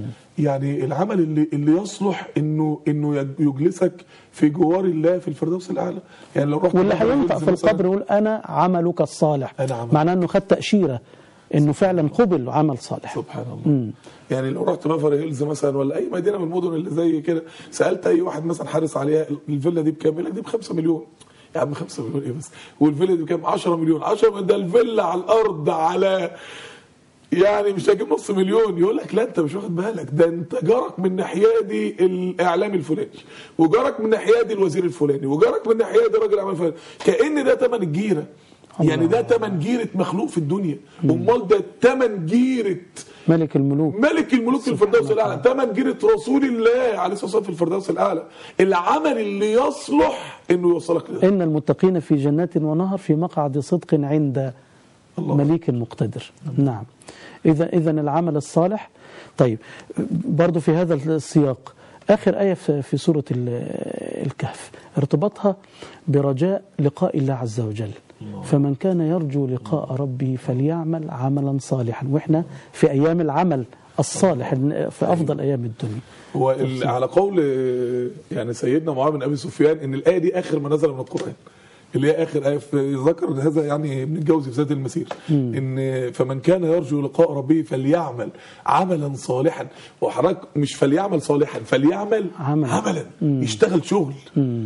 يعني العمل اللي اللي يصلح انه انه يج- يجلسك في جوار الله في الفردوس الاعلى يعني لو رحت واللي مثلاً هينطق جلسة في مثلاً- القبر يقول انا عملك الصالح أنا عملك. معناه انه خد تاشيره انه فعلا قبل عمل صالح سبحان الله يعني لو رحت بافر هيلز مثلا ولا اي مدينه من المدن اللي زي كده سالت اي واحد مثلا حارس عليها الفيلا دي بكام يقول لك دي ب 5 مليون يا عم 5 مليون ايه بس والفيلا دي بكام 10 مليون 10 مليون ده الفيلا على الارض على يعني مش هجيب نص مليون يقول لك لا انت مش واخد بالك ده انت جارك من ناحيه دي الاعلام الفلاني وجارك من ناحيه دي الوزير الفلاني وجارك من ناحيه دي الراجل الاعمال الفلاني كان ده ثمن الجيره يعني ده ثمن جيره مخلوق في الدنيا امال ده ثمن جيره ملك الملوك ملك الملوك في الفردوس الاعلى ثمن جيره رسول الله عليه الصلاه والسلام في الفردوس الاعلى العمل اللي يصلح انه يوصلك لده إن المتقين في جنات ونهر في مقعد صدق عند الله. مليك مقتدر نعم إذا إذا العمل الصالح طيب برضو في هذا السياق آخر آية في في سورة ال- الكهف ارتباطها برجاء لقاء الله عز وجل فمن كان يرجو لقاء ربه فليعمل عملا صالحا واحنا في أيام العمل الصالح في أفضل أيام الدنيا هو ال- على قول آه، يعني سيدنا معاويه بن ابي سفيان ان الايه دي اخر ما نزل من القران اللي هي اخر ايه في ذكر هذا يعني ابن الجوزي في ذات المسير ان فمن كان يرجو لقاء ربه فليعمل عملا صالحا وحضرتك مش فليعمل صالحا فليعمل عملا. عملا يشتغل شغل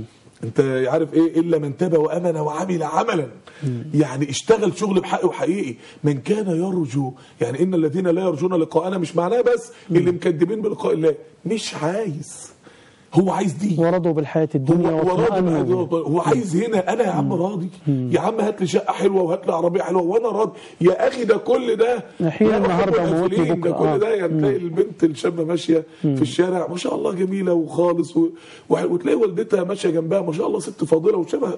انت عارف ايه الا من تاب وامن وعمل عملا يعني اشتغل شغل بحق وحقيقي من كان يرجو يعني ان الذين لا يرجون لقاءنا مش معناه بس اللي مكذبين بلقاء الله مش عايز هو عايز دي ورضوا بالحياة الدنيا هو, هو, راضي واطمأنوا بقى- هو عايز هنا انا يا عم راضي يا عم هات لي شقه حلوه وهات لي عربيه حلوه وانا راضي يا اخي ده كل ده حين لا بحب النهاردة الغافلين، وموت لي ده بكرة. كل آه. ده يعني تلاقي البنت الشابه ماشيه في الشارع ما شاء الله جميله وخالص و... و... وتلاقي والدتها ماشيه جنبها ما شاء الله ست فاضله وشبه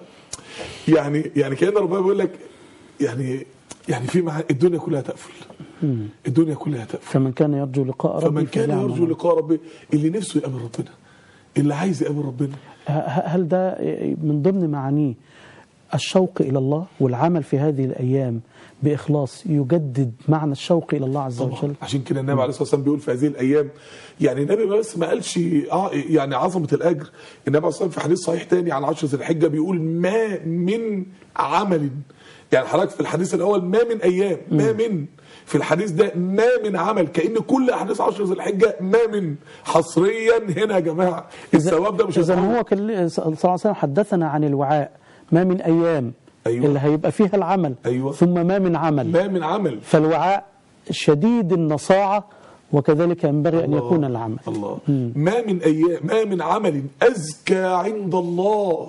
يعني يعني كان ربنا بيقول لك يعني يعني في مع الدنيا كلها تقفل الدنيا كلها تقفل فمن كان يرجو لقاء ربه فمن كان فليعمل يرجو لقاء ربه اللي نفسه يقابل ربنا اللي عايز يقابل ربنا ه- هل ده من ضمن معانيه الشوق إلى الله والعمل في هذه الأيام بإخلاص يجدد معنى الشوق إلى الله عز وجل طبعا عشان كده النبي عليه الصلاه والسلام بيقول في هذه الايام يعني النبي بس ما قالش ع- يعني عظمه الاجر النبي عليه الصلاه والسلام في حديث صحيح تاني عن عشر ذي الحجه بيقول ما من عمل يعني حضرتك في الحديث الاول ما من ايام ما من في الحديث ده ما من عمل كان كل احاديث عشر ذي الحجه ما من حصريا هنا يا جماعه الثواب ده مش إذا هيتعوض. هو كان صلى الله عليه وسلم حدثنا عن الوعاء ما من أيام أيوة. اللي هيبقى فيها العمل أيوة. ثم ما من عمل ما من عمل فالوعاء شديد النصاعة وكذلك ينبغي أن الله. يكون العمل الله ما من ايام ما من عمل ازكى عند الله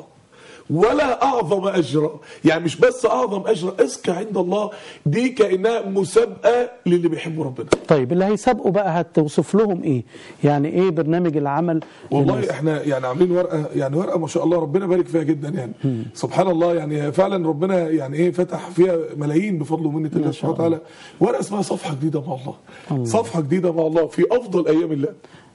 ولا اعظم اجرا يعني مش بس اعظم اجرا ازكى عند الله دي كانها مسابقه للي بيحبوا ربنا طيب اللي هيسابقوا بقى هتوصف لهم إيه يعني إيه برنامج العمل والله للناس؟ احنا يعني عاملين ورقه يعني ورقه ما شاء الله ربنا بارك فيها جدا يعني سبحان الله يعني فعلا ربنا يعني ايه فتح فيها ملايين بفضل ومنه الله سبحانه وتعالى ورقه اسمها صفحه جديده مع الله صفحه جديده مع الله في افضل ايام الله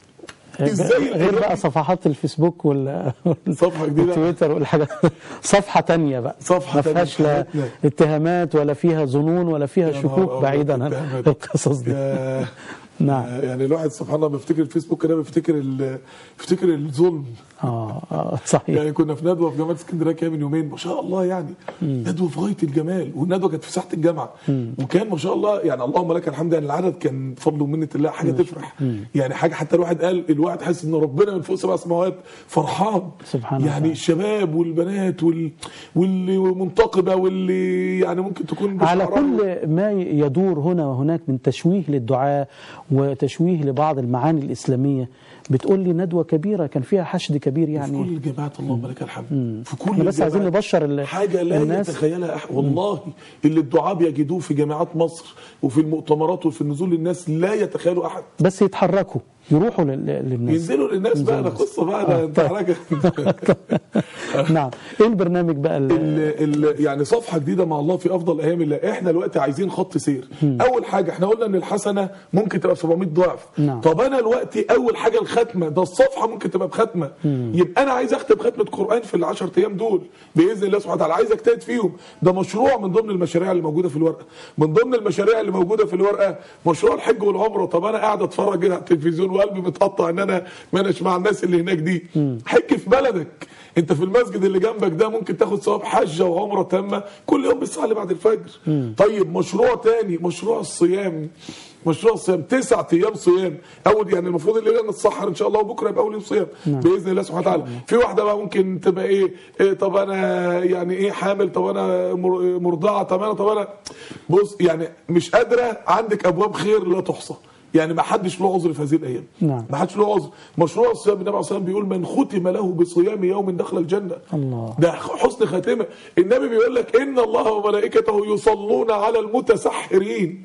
إزاي غير الأيام- بقى صفحات الفيسبوك وال صفحة جديدة. والتويتر والحاجات صفحة تانية بقى صفحة ما تانية فيهاش لا بتاعتنا. اتهامات ولا فيها ظنون ولا فيها يا نهار شكوك أبيض، بعيدا عن اتهامات. القصص دي يا- نعم يعني الواحد سبحان الله بيفتكر الفيسبوك كده بيفتكر ال- بيفتكر الظلم اه آه، صحيح يعني كنا في ندوه في جامعه اسكندريه كده من يومين ما شاء الله يعني ندوه في غايه الجمال والندوه كانت في ساحه الجامعه وكان ما شاء الله يعني اللهم لك الحمد يعني العدد كان بفضل ومنه الله حاجه تفرح يعني حاجه حتى الواحد قال الواحد حاسس ان ربنا من فوق سبع سماوات فرحان سبحان يعني الله. الشباب والبنات وال... واللي منتقبه واللي يعني ممكن تكون على بشعرها كل ما يدور هنا وهناك من تشويه للدعاء وتشويه لبعض المعاني الإسلامية بتقول لي ندوة كبيرة كان فيها حشد كبير في يعني كل الجامعات اللهم لك الحمد في كل احنا بس عايزين الجامعات. نبشر ال- حاجه لا الناس. يتخيلها أح... والله اللي الدعاء بيجدوه في جامعات مصر وفي المؤتمرات وفي النزول للناس لا يتخيلوا احد بس يتحركوا يروحوا لل- للناس ينزلوا للناس بقى ده قصه بقى ده انت طيب. حاجه نعم ايه البرنامج بقى ال- ال ال يعني صفحه جديده مع الله في افضل ايام الله احنا دلوقتي عايزين خط سير اول حاجه احنا قلنا ان الحسنه ممكن تبقى ب 700 ضعف نعم. طب انا دلوقتي اول حاجه الختمه ده الصفحه ممكن تبقى بختمه يبقى انا عايز اختم ختمه قران في ال 10 ايام دول باذن الله سبحانه وتعالى عايز اجتهد فيهم ده مشروع من ضمن المشاريع اللي موجوده في الورقه من ضمن المشاريع اللي موجوده في الورقه مشروع الحج والعمره طب انا قاعد اتفرج كده على التلفزيون وقلبي متقطع ان انا ما اناش مع الناس اللي هناك دي حج في بلدك انت في المسجد اللي جنبك ده ممكن تاخد ثواب حجه وعمره تامه كل يوم بالساعه اللي بعد الفجر طيب مشروع تاني مشروع الصيام مشروع الصيام تسعة ايام صيام اول يعني المفروض الليله نتسحر ان شاء الله وبكره يبقى اول يوم صيام باذن الله سبحانه وتعالى في واحده بقى ممكن تبقى ايه, إيه طب انا يعني ايه حامل طب انا مر- مرضعه طب انا طب انا بص يعني مش قادره عندك ابواب خير لا تحصى يعني ما حدش له عذر في هذه الايام نعم. ما حدش له عذر مشروع الصيام النبي عليه الصلاه والسلام بيقول من ختم له بصيام يوم دخل الجنه الله. ده حسن خاتمه النبي بيقول لك ان الله وملائكته يصلون على المتسحرين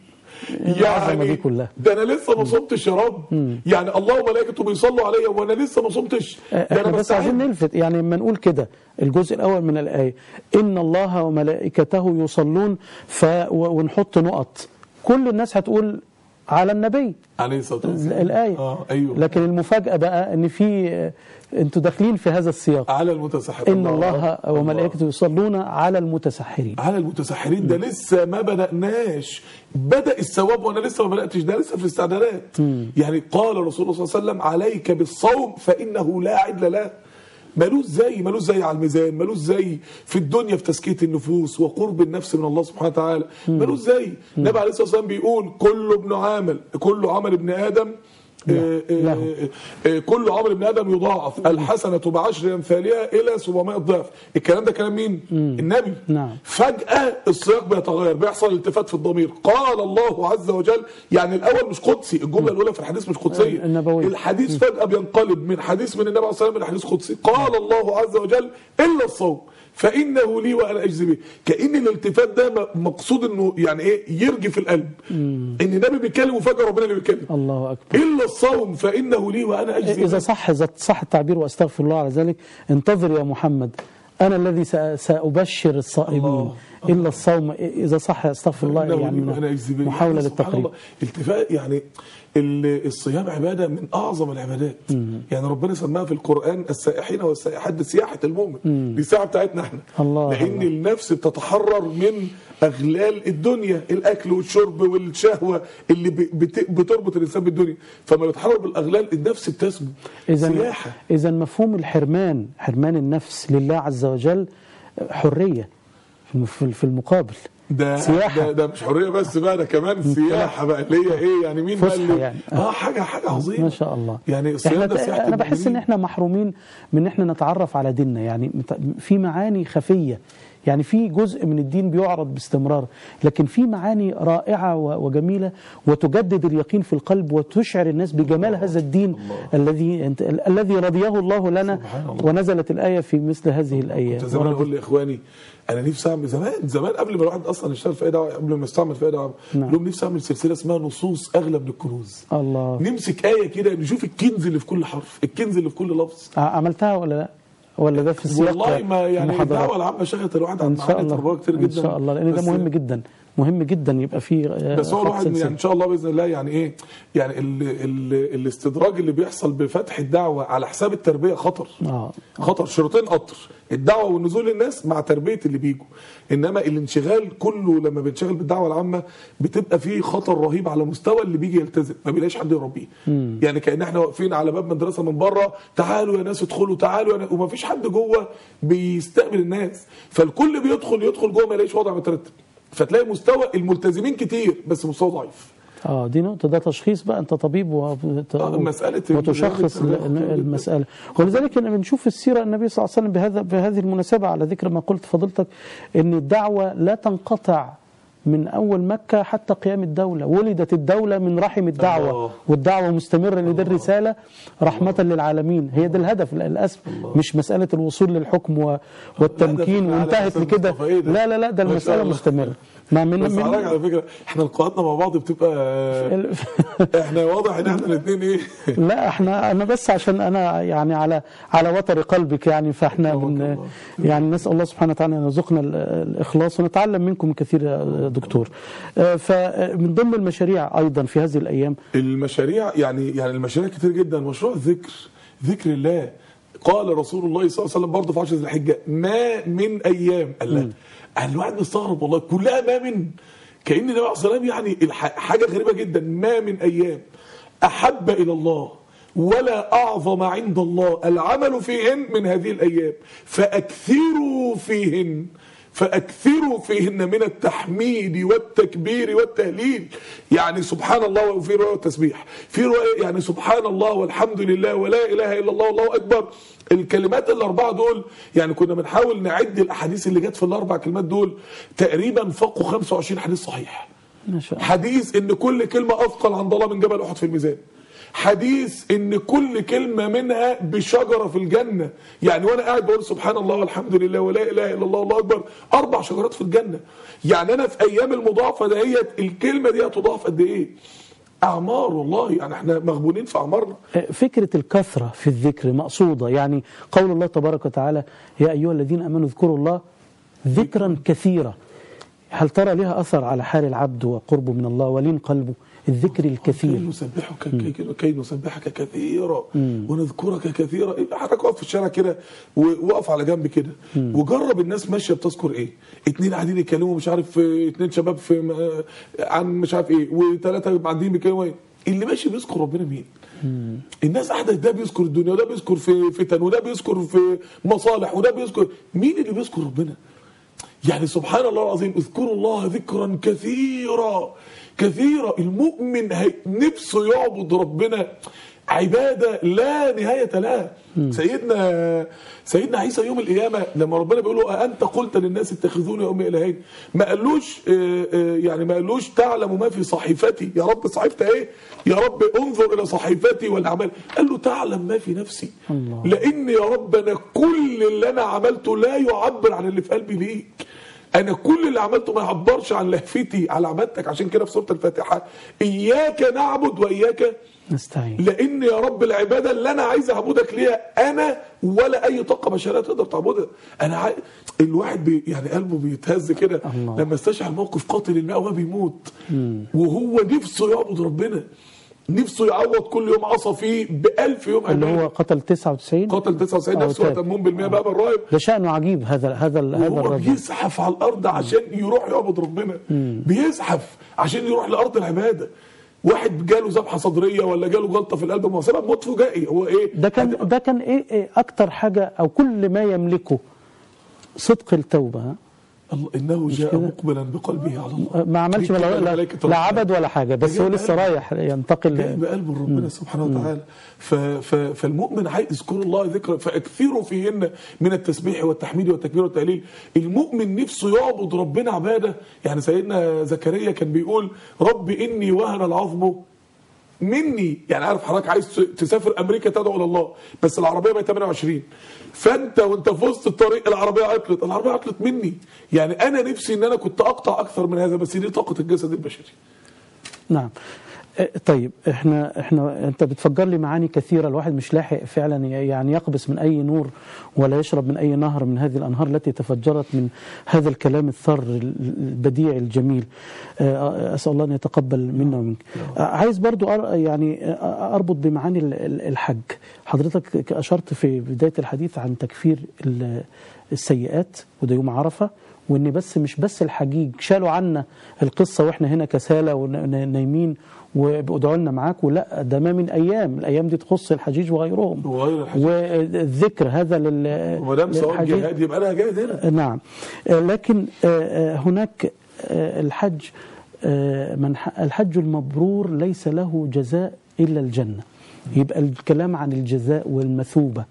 العظمة دي كلها. ده انا لسه ما صمتش يا رب يعني الله وملائكته بيصلوا عليا وانا لسه ما صمتش ده احنا انا بس عايزين بستعد نلفت يعني لما نقول كده الجزء الاول من الايه ان الله وملائكته يصلون ف و- ونحط نقط كل الناس هتقول على النبي عليه الصلاه ال- والسلام الايه اه ايوه لكن المفاجاه بقى ان في آه، انتوا داخلين في هذا السياق على المتسحرين ان الله وملائكته يصلون على المتسحرين على المتسحرين ده لسه ما بدأناش بدأ الثواب وانا لسه ما بدأتش ده لسه في الاستعدادات يعني قال رسول الله صلى الله عليه وسلم عليك بالصوم فإنه لا عدل له ملوش زي ملوش زي على الميزان ملوش زي في الدنيا في تزكية النفوس وقرب النفس من الله سبحانه وتعالى ملوش زي النبي عليه الصلاة والسلام بيقول كل ابن عمل كل عمل ابن آدم آه، آه، له. آه، كل عمل ابن ادم يضاعف الحسنه بعشر امثالها الى 700 ضعف الكلام ده كلام مين النبي نعم. فجاه السياق بيتغير بيحصل التفات في الضمير قال الله عز وجل يعني الاول مش قدسي الجمله الاولى في الحديث مش قدسيه النبوية. الحديث فجاه بينقلب من حديث من النبي عليه الصلاه والسلام الى حديث قدسي قال الله عز وجل الا الصوم فانه لي وانا اجزي به كان الالتفات ده م- مقصود انه يعني ايه يرجي في القلب ان النبي بيتكلم وفجاه ربنا اللي بيتكلم الله اكبر الا الصوم فانه لي وانا اجزي إذا به صح إذا صح التعبير وأستغفر الله على ذلك انتظر يا محمد أنا الذي سأ- سأبشر الصائمين الله. إلا الصوم إذا صح أستغفر الله إنه يعني لي وأنا أجزي به. محاولة يعني سبحان للتقريب الله التفاء يعني ال- الصيام عباده من اعظم العبادات يعني ربنا سماها في القران السائحين والسائحات دي سياحه المؤمن دي السياحه بتاعتنا احنا الله لان الله. النفس بتتحرر من اغلال الدنيا الاكل والشرب والشهوه اللي ب- بت- بتربط الانسان بالدنيا فما يتحرر بالاغلال النفس بتسمو إذا سياحه إذا مفهوم الحرمان حرمان النفس لله عز وجل حرية في- في في المقابل ده سياحة. ده, ده مش حريه بس بقى ده كمان سياحه بقى اللي هي ايه يعني مين بقى فسحة اللي يعني. اه حاجه حاجه عظيمه ما شاء الله يعني الصيام احنا ده سياحه انا بحس ان المؤمنين. احنا محرومين من ان احنا نتعرف على ديننا يعني مت- في معاني خفيه يعني في جزء من الدين بيعرض باستمرار لكن في معاني رائعه و- وجميله وتجدد اليقين في القلب وتشعر الناس بجمال هذا الدين الذي انت- ال- الذي رضيه الله لنا سبحان الله. ونزلت الايه في مثل هذه الايام كنت زمان ورضي- اقول لاخواني انا نفسي اعمل زمان زمان قبل ما الواحد اصلا يشتغل في اي دعوه قبل ما يستعمل في اي دعوه نعم. لهم نفسي اعمل سلسله اسمها نصوص اغلى من الكنوز الله نمسك ايه كده نشوف الكنز اللي في كل حرف الكنز اللي في كل لفظ ع- عملتها ولا لا ولا ده في السياق والله ما يعني المحاضرات؟ الدعوه العامه شغلت الواحد عن ان شاء معاني الله تربويه كتير ان جدا شاء الله لان ده بس- مهم جدا مهم جدا يبقى فيه آه، بس هو خط الواحد سلسلة. يعني ان شاء الله باذن الله يعني ايه يعني ال ال الاستدراج اللي بيحصل بفتح الدعوه على حساب التربيه خطر اه خطر شريطين قطر الدعوه والنزول للناس مع تربيه اللي بيجوا انما الانشغال كله لما بنشغل بالدعوه العامه بتبقى فيه خطر رهيب على مستوى اللي بيجي يلتزم ما بيلاقيش حد يربيه يعني كان احنا واقفين على باب مدرسه من بره تعالوا يا ناس ادخلوا تعالوا يا ناس وما فيش حد جوه بيستقبل الناس فالكل بيدخل يدخل جوه ما يلاقيش وضع مترتب فتلاقي مستوى الملتزمين كتير بس مستوى ضعيف اه دي نقطة ده تشخيص بقى انت طبيب وت... آه، مسألة وتشخص الرياضة ال- التربية المسألة ولذلك احنا بنشوف في السيرة النبي صلى الله عليه وسلم بهذا بهذه المناسبة على ذكر ما قلت فضيلتك ان الدعوة لا تنقطع من اول مكة حتى قيام الدولة ولدت الدولة من رحم الدعوة الله. والدعوة مستمرة لدى الرسالة رحمة للعالمين هي ده الهدف للأسف مش مسألة الوصول للحكم و... والتمكين لا، ده وانتهت أستاذ لكده مصطفى، إيه ده؟ لا لا لا ده ما شاء المسألة الله. مستمرة ما من بس من على على فكره احنا لقاءاتنا مع بعض بتبقى ال- احنا واضح ان احنا الاثنين ايه لا احنا انا بس عشان انا يعني على على وتر قلبك يعني فاحنا أكرمك من الله. يعني نسال الله سبحانه وتعالى ان يرزقنا ال- الاخلاص ونتعلم منكم كثير يا دكتور آه، فمن ضمن المشاريع ايضا في هذه الايام المشاريع يعني يعني المشاريع كتير جدا مشروع الذكر ذكر الله قال رسول الله صلى الله عليه وسلم برضه في عشر ذي الحجه ما من ايام قال لا يعني الواحد مستغرب والله كلها ما من كان النبي عليه الصلاه والسلام يعني الح- حاجه غريبه جدا ما من ايام احب الى الله ولا اعظم عند الله العمل فيهن من هذه الايام فاكثروا فيهن فاكثروا فيهن من التحميد والتكبير والتهليل يعني سبحان الله وفي روايه التسبيح في روايه يعني سبحان الله والحمد لله ولا اله الا الله والله اكبر الكلمات الاربعه دول يعني كنا بنحاول نعد الاحاديث اللي جت في الاربع كلمات دول تقريبا فوقوا 25 حديث صحيح ما شاء الله حديث ان كل كلمه اثقل عند الله من جبل احد في الميزان حديث ان كل كلمه منها بشجره في الجنه يعني وانا قاعد بقول سبحان الله والحمد لله ولا اله الا الله والله اكبر اربع شجرات في الجنه يعني انا في ايام المضاعفه دهيت الكلمه دي هتضاعف قد ايه اعمار والله يعني احنا مغبونين في اعمارنا فكرة الكثرة في الذكر مقصودة يعني قول الله تبارك وتعالى يا أيها الذين أمنوا اذكروا الله ذكرا كثيرا هل ترى لها أثر على حال العبد وقربه من الله ولين قلبه الذكر كي الكثير نسبحك كي- كي نسبحك كثيرا ونذكرك كثيرا حضرتك اقف في الشارع كده ووقف على جنب كده وجرب الناس ماشيه بتذكر ايه اتنين قاعدين يتكلموا مش عارف اه، اتنين شباب في م- عن مش عارف ايه وثلاثه قاعدين بيتكلموا ايه اللي ماشي بيذكر ربنا مين الناس قاعده ده بيذكر الدنيا وده بيذكر في فتن وده بيذكر في مصالح وده بيذكر مين اللي بيذكر ربنا يعني سبحان الله العظيم اذكروا الله ذكرا كثيرا كثيرا المؤمن هي- نفسه يعبد ربنا عباده لا نهايه لها سيدنا سيدنا عيسى يوم القيامه لما ربنا بيقول له أأنت قلت للناس اتخذوني وامي الهين ما قالوش آه، آه، يعني ما قالوش تعلم ما في صحيفتي يا رب صحيفتي ايه يا رب انظر الى صحيفتي والاعمال قال له تعلم ما في نفسي الله. لان يا رب انا كل اللي انا عملته لا يعبر عن اللي في قلبي ليك انا كل اللي عملته ما يعبرش عن لهفتي على عبادتك عشان كده في سوره الفاتحه اياك نعبد واياك نستعين لان يا رب العباده اللي انا عايز اعبدك ليها انا ولا اي طاقه بشريه تقدر تعبدها انا عاي... الواحد بي... يعني قلبه بيتهز كده الله. لما استشعر موقف قاتل الماء وهو بيموت وهو نفسه يعبد ربنا نفسه يعوض كل يوم عصا فيه بألف يوم اللي عبادة. هو قتل 99 قتل 99 أو نفسه تاب. وتمهم بالمية بقى بالراهب ده شأنه عجيب هذا هذا هذا وهو الرجل بيزحف على الارض عشان يروح يعبد ربنا بيزحف عشان يروح لارض العباده واحد جاله ذبحه صدريه ولا جاله جلطه في القلب ما هو سبب موت فجائي هو ايه ده كان ده كان ايه, إيه اكتر حاجه او كل ما يملكه صدق التوبه ها؟ الله انه جاء كده؟ مقبلا بقلبه على الله ما عملش بيكتب لا, لا, الملائكة لا ربنا. عبد ولا حاجه بس ده هو جاي لسه بقلبه. رايح ينتقل جاي بقلب ربنا سبحانه وتعالى ف ف فالمؤمن عايز يذكر الله ذكرا فاكثروا فيهن من التسبيح والتحميد والتكبير والتهليل المؤمن نفسه يعبد ربنا عباده يعني سيدنا زكريا كان بيقول رب اني وهن العظم مني يعني عارف حضرتك عايز تسافر امريكا تدعو الى الله بس العربيه بقت 28 فانت وانت في وسط الطريق العربيه عطلت العربيه عطلت مني يعني انا نفسي ان انا كنت اقطع اكثر من هذا بس دي طاقه الجسد البشري نعم آه، طيب احنا احنا انت بتفجر لي معاني كثيره الواحد مش لاحق فعلا يعني يقبس من اي نور ولا يشرب من اي نهر من هذه الانهار التي تفجرت من هذا الكلام الثر البديع الجميل آه، اسال الله ان يتقبل منا ومنك آه، عايز برضو أر- يعني آه، اربط بمعاني ال- ال- الحج حضرتك اشرت في بدايه الحديث عن تكفير ال- السيئات وده يوم عرفه وان بس مش بس الحجيج شالوا عنا القصه واحنا هنا كسالى ونايمين وادعوا لنا معاكم لا ده ما من ايام الايام دي تخص الحجيج وغيرهم وغير الحجيج. والذكر هذا لل وما دام ثواب للحجيج. جهاد يبقى انا جاهد هنا نعم آه، لكن آه، آه، هناك آه، الحج آه، من ح- الحج المبرور ليس له جزاء إلا الجنة يبقى الكلام عن الجزاء والمثوبة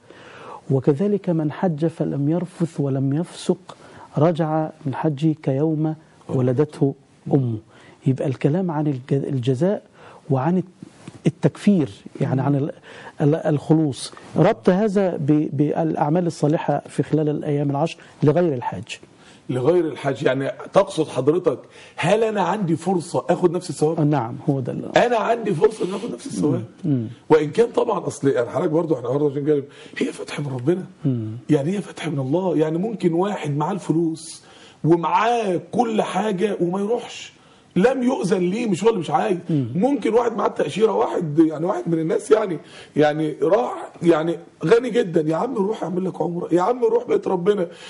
وكذلك من حج فلم يرفث ولم يفسق رجع من حجه كيوم ولدته أمه يبقى الكلام عن الج- الجزاء وعن التكفير يعني عن ال- ال- الخلوص ربط هذا ب- بالأعمال الصالحة في خلال الأيام العشر لغير الحاج لغير الحج يعني تقصد حضرتك هل انا عندي فرصه اخد نفس الثواب نعم هو ده اللي- انا عندي فرصه ان اخد نفس الثواب وان كان طبعا اصل يعني حضرتك برضه احنا النهارده عشان كده هي فتح من ربنا يعني هي فتح من الله يعني ممكن واحد معاه الفلوس ومعاه كل حاجه وما يروحش لم يؤذن ليه مش هو اللي مش عايز ممكن واحد معاه التاشيره واحد يعني واحد من الناس يعني يعني راح يعني غني جدا يا عم روح اعمل لك عمره يا عم روح بيت ربنا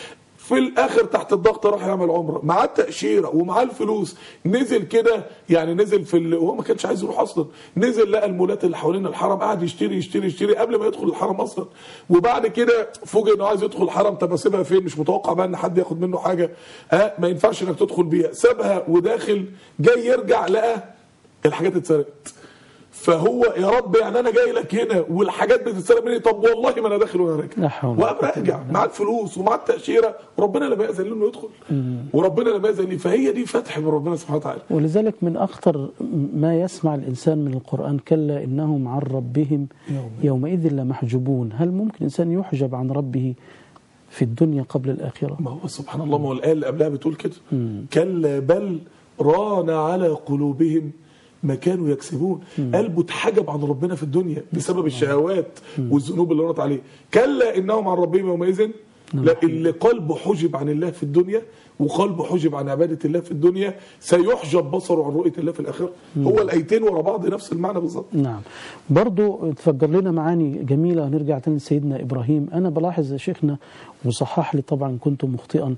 في الاخر تحت الضغط راح يعمل عمره معاه التاشيره ومعاه الفلوس نزل كده يعني نزل في ال... وهو ما كانش عايز يروح اصلا نزل لقى المولات اللي حوالين الحرم قاعد يشتري يشتري يشتري قبل ما يدخل الحرم اصلا وبعد كده فوجئ انه عايز يدخل الحرم طب اسيبها فين مش متوقع بقى ان حد ياخد منه حاجه ها ما ينفعش انك تدخل بيها سابها وداخل جاي يرجع لقى الحاجات اتسرقت فهو يا رب يعني انا جاي لك هنا والحاجات بتتسرق مني طب والله ما انا داخل وانا لا راجع حول ولا وقام راجع مع الفلوس ومع التاشيره وربنا لما ياذن له انه يدخل وربنا لما ياذن لي فهي دي فتح من ربنا سبحانه وتعالى ولذلك من أخطر ما يسمع الإنسان من القرآن كلا إنهم عن ربهم يومئذ لمحجوبون هل ممكن إنسان يحجب عن ربه في الدنيا قبل الآخرة ما هو سبحان الله ما هو الايه اللي قبلها بتقول كده كلا بل ران على قلوبهم ما كانوا يكسبون قلبه اتحجب عن ربنا في الدنيا بسبب الشهوات والذنوب اللي رنت عليه كلا انهم عن ربهم يومئذ لا اللي قلبه حجب عن الله في الدنيا وقلبه حجب عن عبادة الله في الدنيا سيحجب بصره عن رؤية الله في الآخرة هو الآيتين ورا بعض نفس المعنى بالظبط نعم برضو تفجر لنا معاني جميلة هنرجع تاني لسيدنا إبراهيم أنا بلاحظ يا شيخنا وصحح لي طبعا كنت مخطئا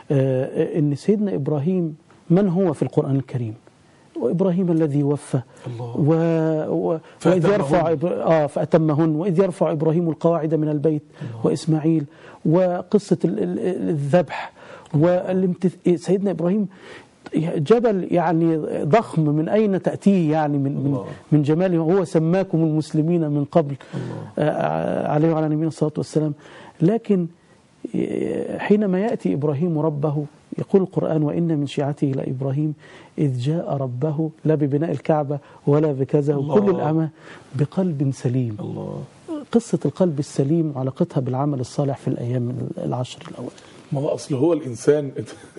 آه، إن سيدنا إبراهيم من هو في القرآن الكريم وإبراهيم الذي وفى الله. و... و... وإذ فأتمهن. يرفع إبر... آه فأتمهن وإذ يرفع إبراهيم القواعد من البيت وإسماعيل وقصة ال- ال- ال- الذبح والامتث... سيدنا إبراهيم جبل يعني ضخم من أين تأتيه يعني من من, الله. من جماله هو سماكم المسلمين من قبل آه، عليه وعلى نبينا الصلاة والسلام لكن آه، حينما يأتي إبراهيم ربه يقول القرآن وإن من شيعته لإبراهيم إذ جاء ربه لا ببناء الكعبة ولا بكذا الله. وكل الأعمال بقلب سليم الله قصة القلب السليم وعلاقتها بالعمل الصالح في الأيام العشر الأول ما هو اصل هو الانسان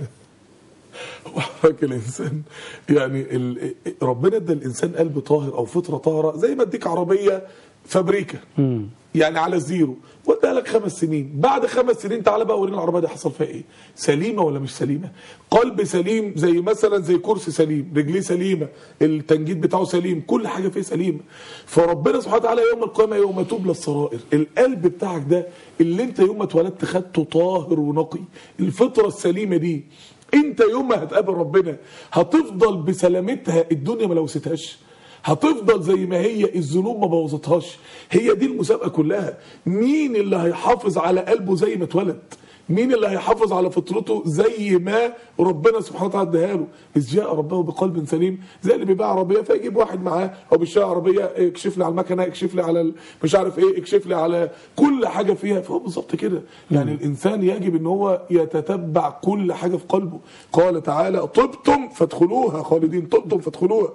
هو حضرتك الانسان يعني ال... ربنا ادى الانسان قلب طاهر او فطره طاهره زي ما اديك عربيه فابريكا يعني على الزيرو واديها لك خمس سنين بعد خمس سنين تعالى بقى ورينا العربيه دي حصل فيها ايه سليمه ولا مش سليمه قلب سليم زي مثلا زي كرسي سليم رجليه سليمه التنجيد بتاعه سليم كل حاجه فيه سليمه فربنا سبحانه وتعالى يوم القيامه يوم تبلى السرائر القلب بتاعك ده اللي انت يوم ما اتولدت خدته طاهر ونقي الفطره السليمه دي انت يوم ما هتقابل ربنا هتفضل بسلامتها الدنيا ما لوثتهاش هتفضل زي ما هي الذنوب ما بوظتهاش هي دي المسابقه كلها مين اللي هيحافظ على قلبه زي ما اتولد مين اللي هيحافظ على فطرته زي ما ربنا سبحانه وتعالى اداها له اذ جاء ربه بقلب سليم زي اللي بيبيع عربيه فيجيب واحد معاه او بيشتري عربيه اكشف لي على المكنه اكشف لي على ال- مش عارف ايه اكشف لي على كل حاجه فيها فهو بالظبط كده يعني الانسان يجب ان هو يتتبع كل حاجه في قلبه قال تعالى طبتم فادخلوها خالدين طبتم فادخلوها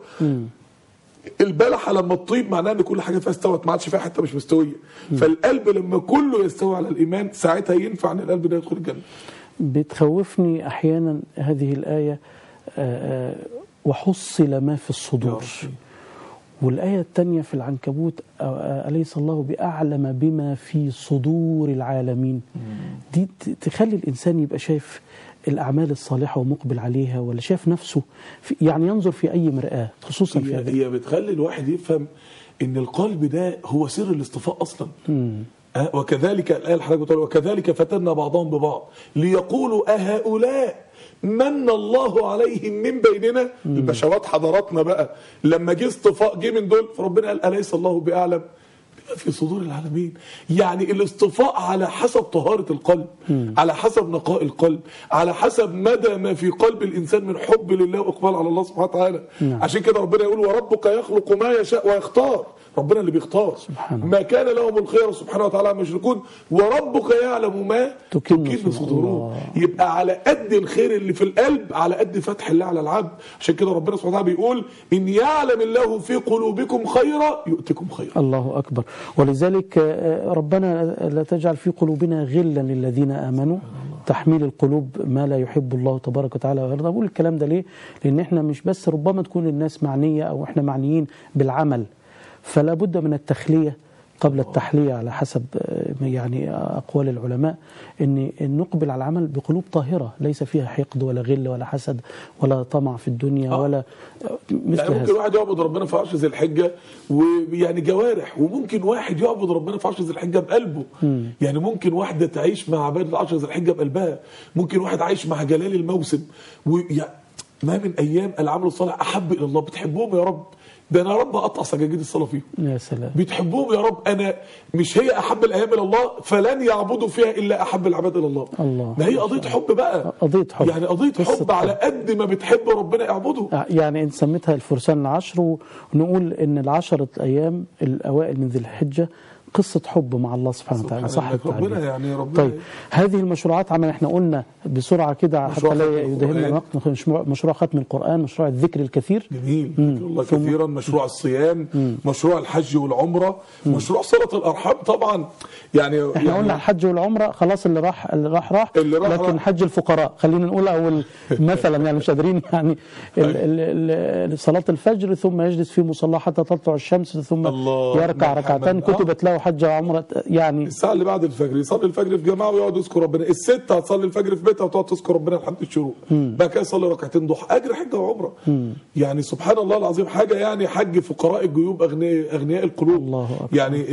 البلحه لما تطيب معناها ان كل حاجه فيها استوت ما عادش فيها حته مش مستويه فالقلب لما كله يستوي على الايمان ساعتها ينفع ان القلب ده يدخل الجنه بتخوفني أحيانا هذه الآية آه، آه، وحصل ما في الصدور يا رب. والآية الثانية في العنكبوت آه، آه، أليس الله بأعلم بما في صدور العالمين دي ت- تخلي الإنسان يبقى شايف الأعمال الصالحة ومقبل عليها ولا شايف نفسه في يعني ينظر في أي مرآة خصوصا في هي, هذا هي بتخلي الواحد يفهم ان القلب ده هو سر الاصطفاء اصلا أه، وكذلك الآية اللي حضرتك بتقول وكذلك فتنا بعضهم ببعض ليقولوا أهؤلاء من الله عليهم من بيننا البشوات حضراتنا بقى لما جه اصطفاء جه من دول فربنا قال أليس الله بأعلم بما في صدور العالمين يعني الاصطفاء على حسب طهارة القلب على حسب نقاء القلب على حسب مدى ما في قلب الإنسان من حب لله وإقبال على الله سبحانه وتعالى عشان كده ربنا يقول وربك يخلق ما يشاء ويختار ربنا اللي بيختار سبحانه. ما كان لهم الخير سبحانه وتعالى عما يشركون وربك يعلم ما تكن تكن صدور- صدورهم الله. يبقى على قد الخير اللي في القلب على قد فتح الله على العبد عشان كده ربنا سبحانه وتعالى بيقول ان يعلم الله في قلوبكم خيرا يؤتكم خيرا الله أكبر ولذلك آه، ربنا لا تجعل في قلوبنا غلا للذين آمنوا تحميل القلوب ما لا يحب الله تبارك وتعالى ويرضى بقول الكلام ده ليه لأن احنا مش بس ربما تكون الناس معنية أو احنا معنيين بالعمل فلا بد من التخلية قبل التحلية على حسب آه، يعني أقوال العلماء أن أن نقبل على العمل بقلوب طاهرة ليس فيها حقد ولا غل ولا حسد ولا طمع في الدنيا آه. ولا آه، مثل يعني ممكن هذا واحد يعبد ربنا في عشر ذي الحجه ويعني جوارح وممكن واحد يعبد ربنا في عشر ذي الحجه بقلبه يعني ممكن واحده تعيش مع عباده عشر ذي الحجه بقلبها ممكن واحد عايش مع جلال الموسم ويعني ما من ايام العمل الصالح احب الى الله بتحبهم يا رب ده انا يا رب اقطع سجاجيد الصلاه فيهم يا سلام بتحبهم يا رب انا مش هي احب الايام الى الله فلن يعبدوا فيها الا احب العباد الى الله الله. ما هي قضيه حب بقى قضية حب. يعني قضيه قصة حب على قد ما بتحب ربنا اعبده يعني انت سميتها الفرسان العشر ونقول ان العشرة ايام الاوائل من ذي الحجه قصه حب مع الله سبحانه وتعالى صح الله. ربنا التعبير. يعني ربنا طيب هذه المشروعات عمل احنا قلنا بسرعه كده مشروع حتى لا ختم يدهمنا القرآن. الوقت مشروع, مشروع ختم القران مشروع الذكر الكثير جميل ذكر الله ثم- كثيرا مشروع الصيام مشروع الحج والعمره مشروع صله الارحام طبعا يعني احنا يعني قلنا الحج والعمره خلاص اللي راح اللي راح راح اللي راح لكن راح. حج الفقراء خلينا نقول اول مثلا يعني مش قادرين يعني ال- ال- ال- صلاه الفجر ثم يجلس في مصلى حتى تطلع الشمس ثم الله. يركع نعم، ركعتين محمد. آه. كتبت له حج وعمره يعني الساعه اللي بعد الفجر يصلي الفجر في جماعه ويقعد يذكر ربنا الستة هتصلي الفجر في بيتها وتقعد تذكر ربنا لحد الشروق بعد كده يصلي ركعتين ضحى اجر حجه وعمره يعني سبحان الله العظيم حاجه يعني حج فقراء الجيوب اغنياء اغنياء القلوب الله أكبر. يعني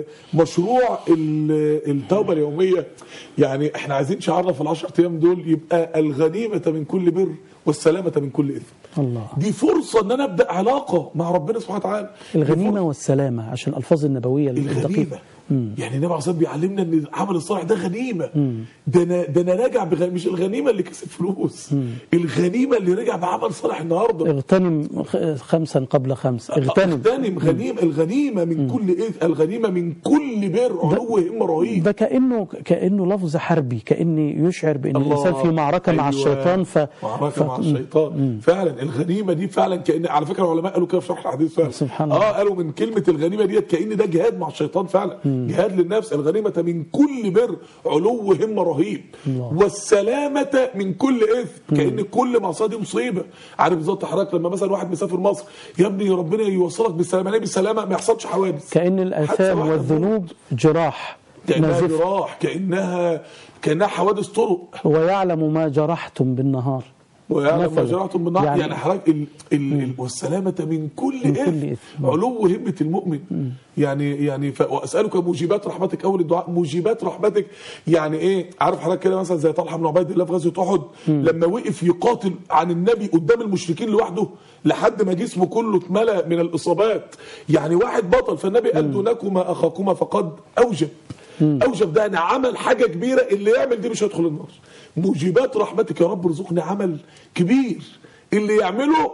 المشروع ال- التوبه اليوميه يعني احنا عايزين شعارنا في العشر ايام دول يبقى الغنيمه من كل بر والسلامه من كل اثم الله دي فرصه ان انا ابدا علاقه مع ربنا سبحانه وتعالى دي الغنيمه والسلامه عشان الالفاظ النبويه الدقيقه الغنيمه يعني النبي عليه الصلاه والسلام بيعلمنا ان العمل الصالح ده غنيمه ده انا ده انا راجع بغ... مش الغنيمه اللي كسب فلوس الغنيمه اللي رجع بعمل صالح النهارده اغتنم خ- خمسا قبل خمس اغتنم اغتنم غنيمه الغنيمه من كل إيه الغنيمه من كل بر علو همه رهيب ده كانه كانه لفظ حربي كان يشعر بان الانسان في معركه مع أيوة. الشيطان ف معركه ف- مع الشيطان فعلا الغنيمه دي فعلا كان على فكره العلماء قالوا كده في شرح الحديث فعلا سبحان اه الله. قالوا من كلمه الغنيمه ديت كان ده جهاد مع الشيطان فعلا جهاد للنفس الغنيمه من كل بر علو همه رهيب الله. والسلامه من كل اثم كان كل معصيه دي مصيبه عارف بالظبط حضرتك لما مثلا واحد مسافر مصر يا ابني ربنا يوصلك بالسلامه ليه بالسلامه ما يحصلش حوادث كان حادثة الاثام واحدة والذنوب جراح كانها نازفة. جراح كانها كانها حوادث طرق ويعلم ما جرحتم بالنهار ويعلم ما مثلاً. جرحتم بالنار يعني, يعني- يعني حضرتك ال ال ال والسلامة من كل من كل إثم إثم. علو همة المؤمن يعني يعني ف... واسالك موجبات رحمتك اول الدعاء موجبات رحمتك يعني ايه عارف حضرتك كده مثلا زي طلحه بن عبيد الله في غزوه احد لما وقف يقاتل عن النبي قدام المشركين لوحده لحد ما جسمه كله اتملى من الاصابات يعني واحد بطل فالنبي قال دونكما اخاكما فقد اوجب اوجب ده انا عمل حاجه كبيره اللي يعمل دي مش هيدخل النار موجبات رحمتك يا رب ارزقني عمل كبير اللي يعمله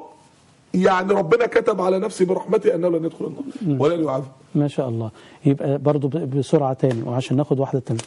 يعني ربنا كتب على نفسي برحمته انه لن يدخل النار ولن يعذب ما شاء الله يبقى برضو ب- بسرعه تاني وعشان ناخد واحده تانية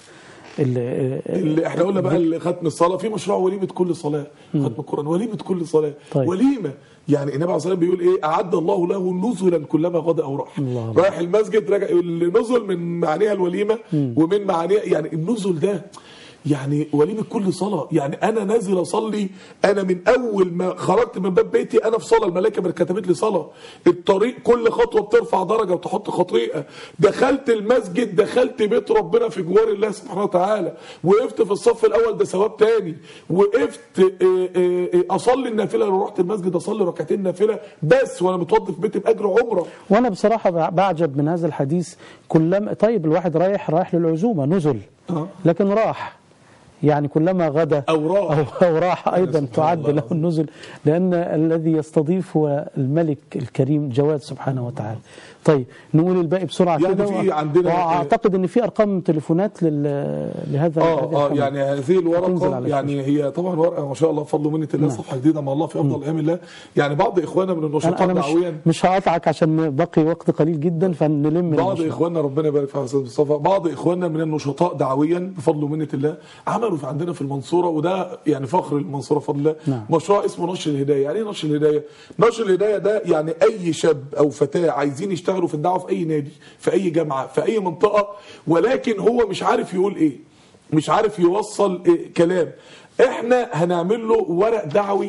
اللي اللي احنا قلنا بقى اللي ختم الصلاه في مشروع وليمه كل صلاه ختم القران وليمه كل صلاه طيب. وليمه يعني النبي عليه الصلاه والسلام بيقول ايه اعد الله له نزلا كلما غدا او راح الله. رايح المسجد راجع النزل من معانيها الوليمه ومن معانيها يعني النزل ده يعني وليمه كل صلاه يعني انا نازل اصلي انا من اول ما خرجت من باب بيتي انا في صلاه الملائكه ما كتبت لي صلاه الطريق كل خطوه بترفع درجه وتحط خطيئه دخلت المسجد دخلت بيت ربنا في جوار الله سبحانه وتعالى وقفت في الصف الاول ده ثواب تاني وقفت آه، آه، آه، اصلي النافله لو رحت المسجد اصلي ركعتين نافله بس وانا متوضي في بيتي باجر عمره وانا بصراحه بع- بعجب من هذا الحديث كلما طيب الواحد رايح رايح للعزومه نزل آه. لكن راح يعني كلما غدا أو راح. أو, أو راح أيضا سبحان تعد الله. له النزل لأن الذي يستضيف هو الملك الكريم جواد سبحانه وتعالى طيب نقول الباقي بسرعة يعني كده في عندنا- وأعتقد أن في أرقام تليفونات لل... لهذا اه هذه اه الحملة. يعني هذه هتنزل الورقه على يعني هي طبعا ورقه ما شاء الله بفضل منه الله صفحه جديده مع الله في افضل ايام الله يعني بعض اخواننا من النشطاء أنا, أنا مش, دعويا مش هقطعك عشان باقي وقت قليل جدا فنلم بعض المشروع. اخواننا ربنا يبارك في استاذ مصطفى بعض اخواننا من النشطاء دعويا بفضل ومنه الله عملوا في عندنا في المنصوره وده يعني فخر المنصوره بفضل الله نعم. مشروع اسمه نشر الهدايه يعني ايه نشر الهدايه نشر الهدايه ده يعني اي شاب او فتاه عايزين يشتغلوا في الدعوه في اي نادي في اي جامعه في اي منطقه ولكن هو مش عارف يقول ايه مش عارف يوصل إيه كلام احنا هنعمل له ورق دعوي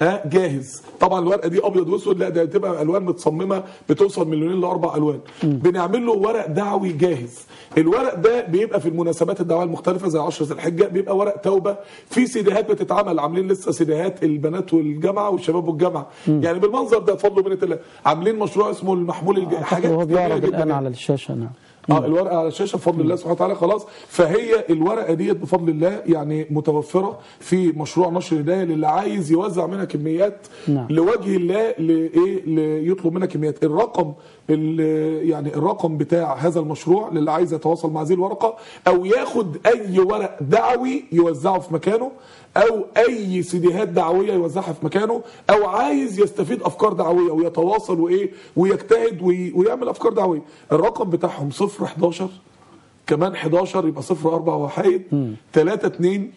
ها جاهز طبعا الورقه دي ابيض واسود لا ده تبقى الوان متصممه بتوصل من لونين لاربع الوان بنعمل له ورق دعوي جاهز الورق ده بيبقى في المناسبات الدعويه المختلفه زي 10 ذي الحجه بيبقى ورق توبه في سيديهات بتتعمل عاملين لسه سيديهات البنات والجامعه والشباب والجامعه يعني بالمنظر ده بفضل من الله عاملين مشروع اسمه المحمول الج... حاجات هو بيعرض جميلة الان جداً. على الشاشه نعم اه الورقه على الشاشه بفضل الله سبحانه وتعالى خلاص فهي الورقه ديت بفضل الله يعني متوفره في مشروع نشر الهدايه للي عايز يوزع منها كميات نعم. لوجه الله لايه ليطلب منها كميات الرقم ال- يعني الرقم بتاع هذا المشروع للي عايز يتواصل مع هذه الورقه او ياخد اي ورق دعوي يوزعه في مكانه او اي سيديهات دعويه يوزعها في مكانه او عايز يستفيد افكار دعويه ويتواصل وايه ويجتهد وي- ويعمل افكار دعويه الرقم بتاعهم 0 11 كمان 11 يبقى 0 4 وحيد 3 2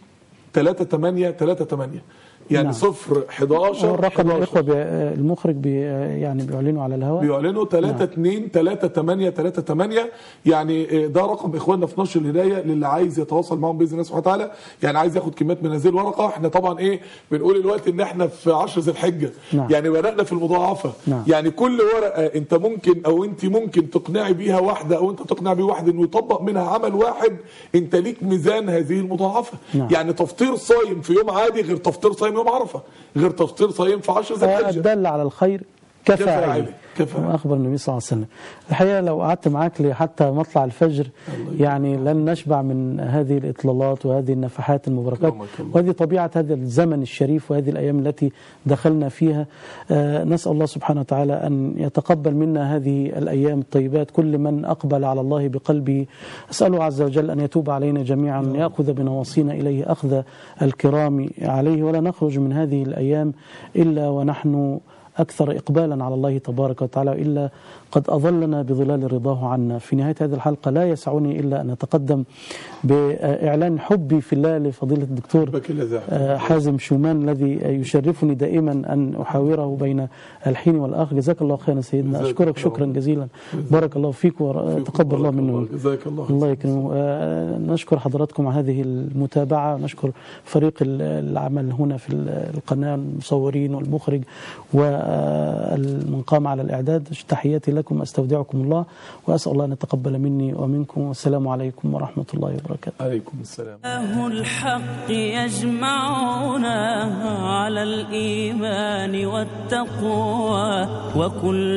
3 8 3 8 يعني نعم. 0 11 هو الرقم 11. الاخوه بي المخرج بي يعني بيعلنوا على الهواء بيعلنوا 3 2 3 8 3 8 يعني ده رقم اخواننا في نشر الهدايه للي عايز يتواصل معاهم باذن الله سبحانه وتعالى يعني عايز ياخد كميات من هذه الورقه احنا طبعا ايه بنقول دلوقتي ان احنا في 10 ذي الحجه نعم. يعني بدانا في المضاعفه نعم. يعني كل ورقه انت ممكن او انت ممكن تقنعي بيها واحده او انت تقنع بيه واحد انه يطبق منها عمل واحد انت ليك ميزان هذه المضاعفه نعم. يعني تفطير صايم في يوم عادي غير تفطير صايم يوم عرفه غير تفطير صايم في 10 ذي الحجه الدل على الخير كفاعله. كفاعله كفاعله. كما اخبر النبي صلى الله عليه وسلم الحقيقه لو قعدت معاك حتى مطلع الفجر يعني لن نشبع من هذه الاطلالات وهذه النفحات المباركات اللهم صل. وهذه طبيعه هذا الزمن الشريف وهذه الايام التي دخلنا فيها آه، نسال الله سبحانه وتعالى ان يتقبل منا هذه الايام الطيبات كل من اقبل على الله بقلبه اساله عز وجل ان يتوب علينا جميعا ياخذ بنواصينا اليه اخذ الكرام عليه ولا نخرج من هذه الايام الا ونحن أكثر إقبالا على الله تبارك وتعالى إلا قد أظلنا بظلال رضاه عنا في نهاية هذه الحلقة لا يسعني إلا أن أتقدم بإعلان حبي في الله لفضيلة الدكتور حبك إلا ذاك. آه، حازم شومان الذي يشرفني دائما أن أحاوره بين الحين والآخر جزاك الله خيرا سيدنا جزاك أشكرك الله شكرا جزيلا بارك الله فيك وتقبل الله منا ومنك. جزاك الله الله يكرمه آه، نشكر حضراتكم على هذه المتابعة نشكر فريق ال- العمل هنا في ال- القناة المصورين والمخرج والمن قام على الإعداد تحياتي لكم أستودعكم الله وأسأل الله أن يتقبل مني ومنكم والسلام عليكم ورحمة الله وبركاته عليكم السلام إله الحق يجمعنا على الإيمان والتقوى وكل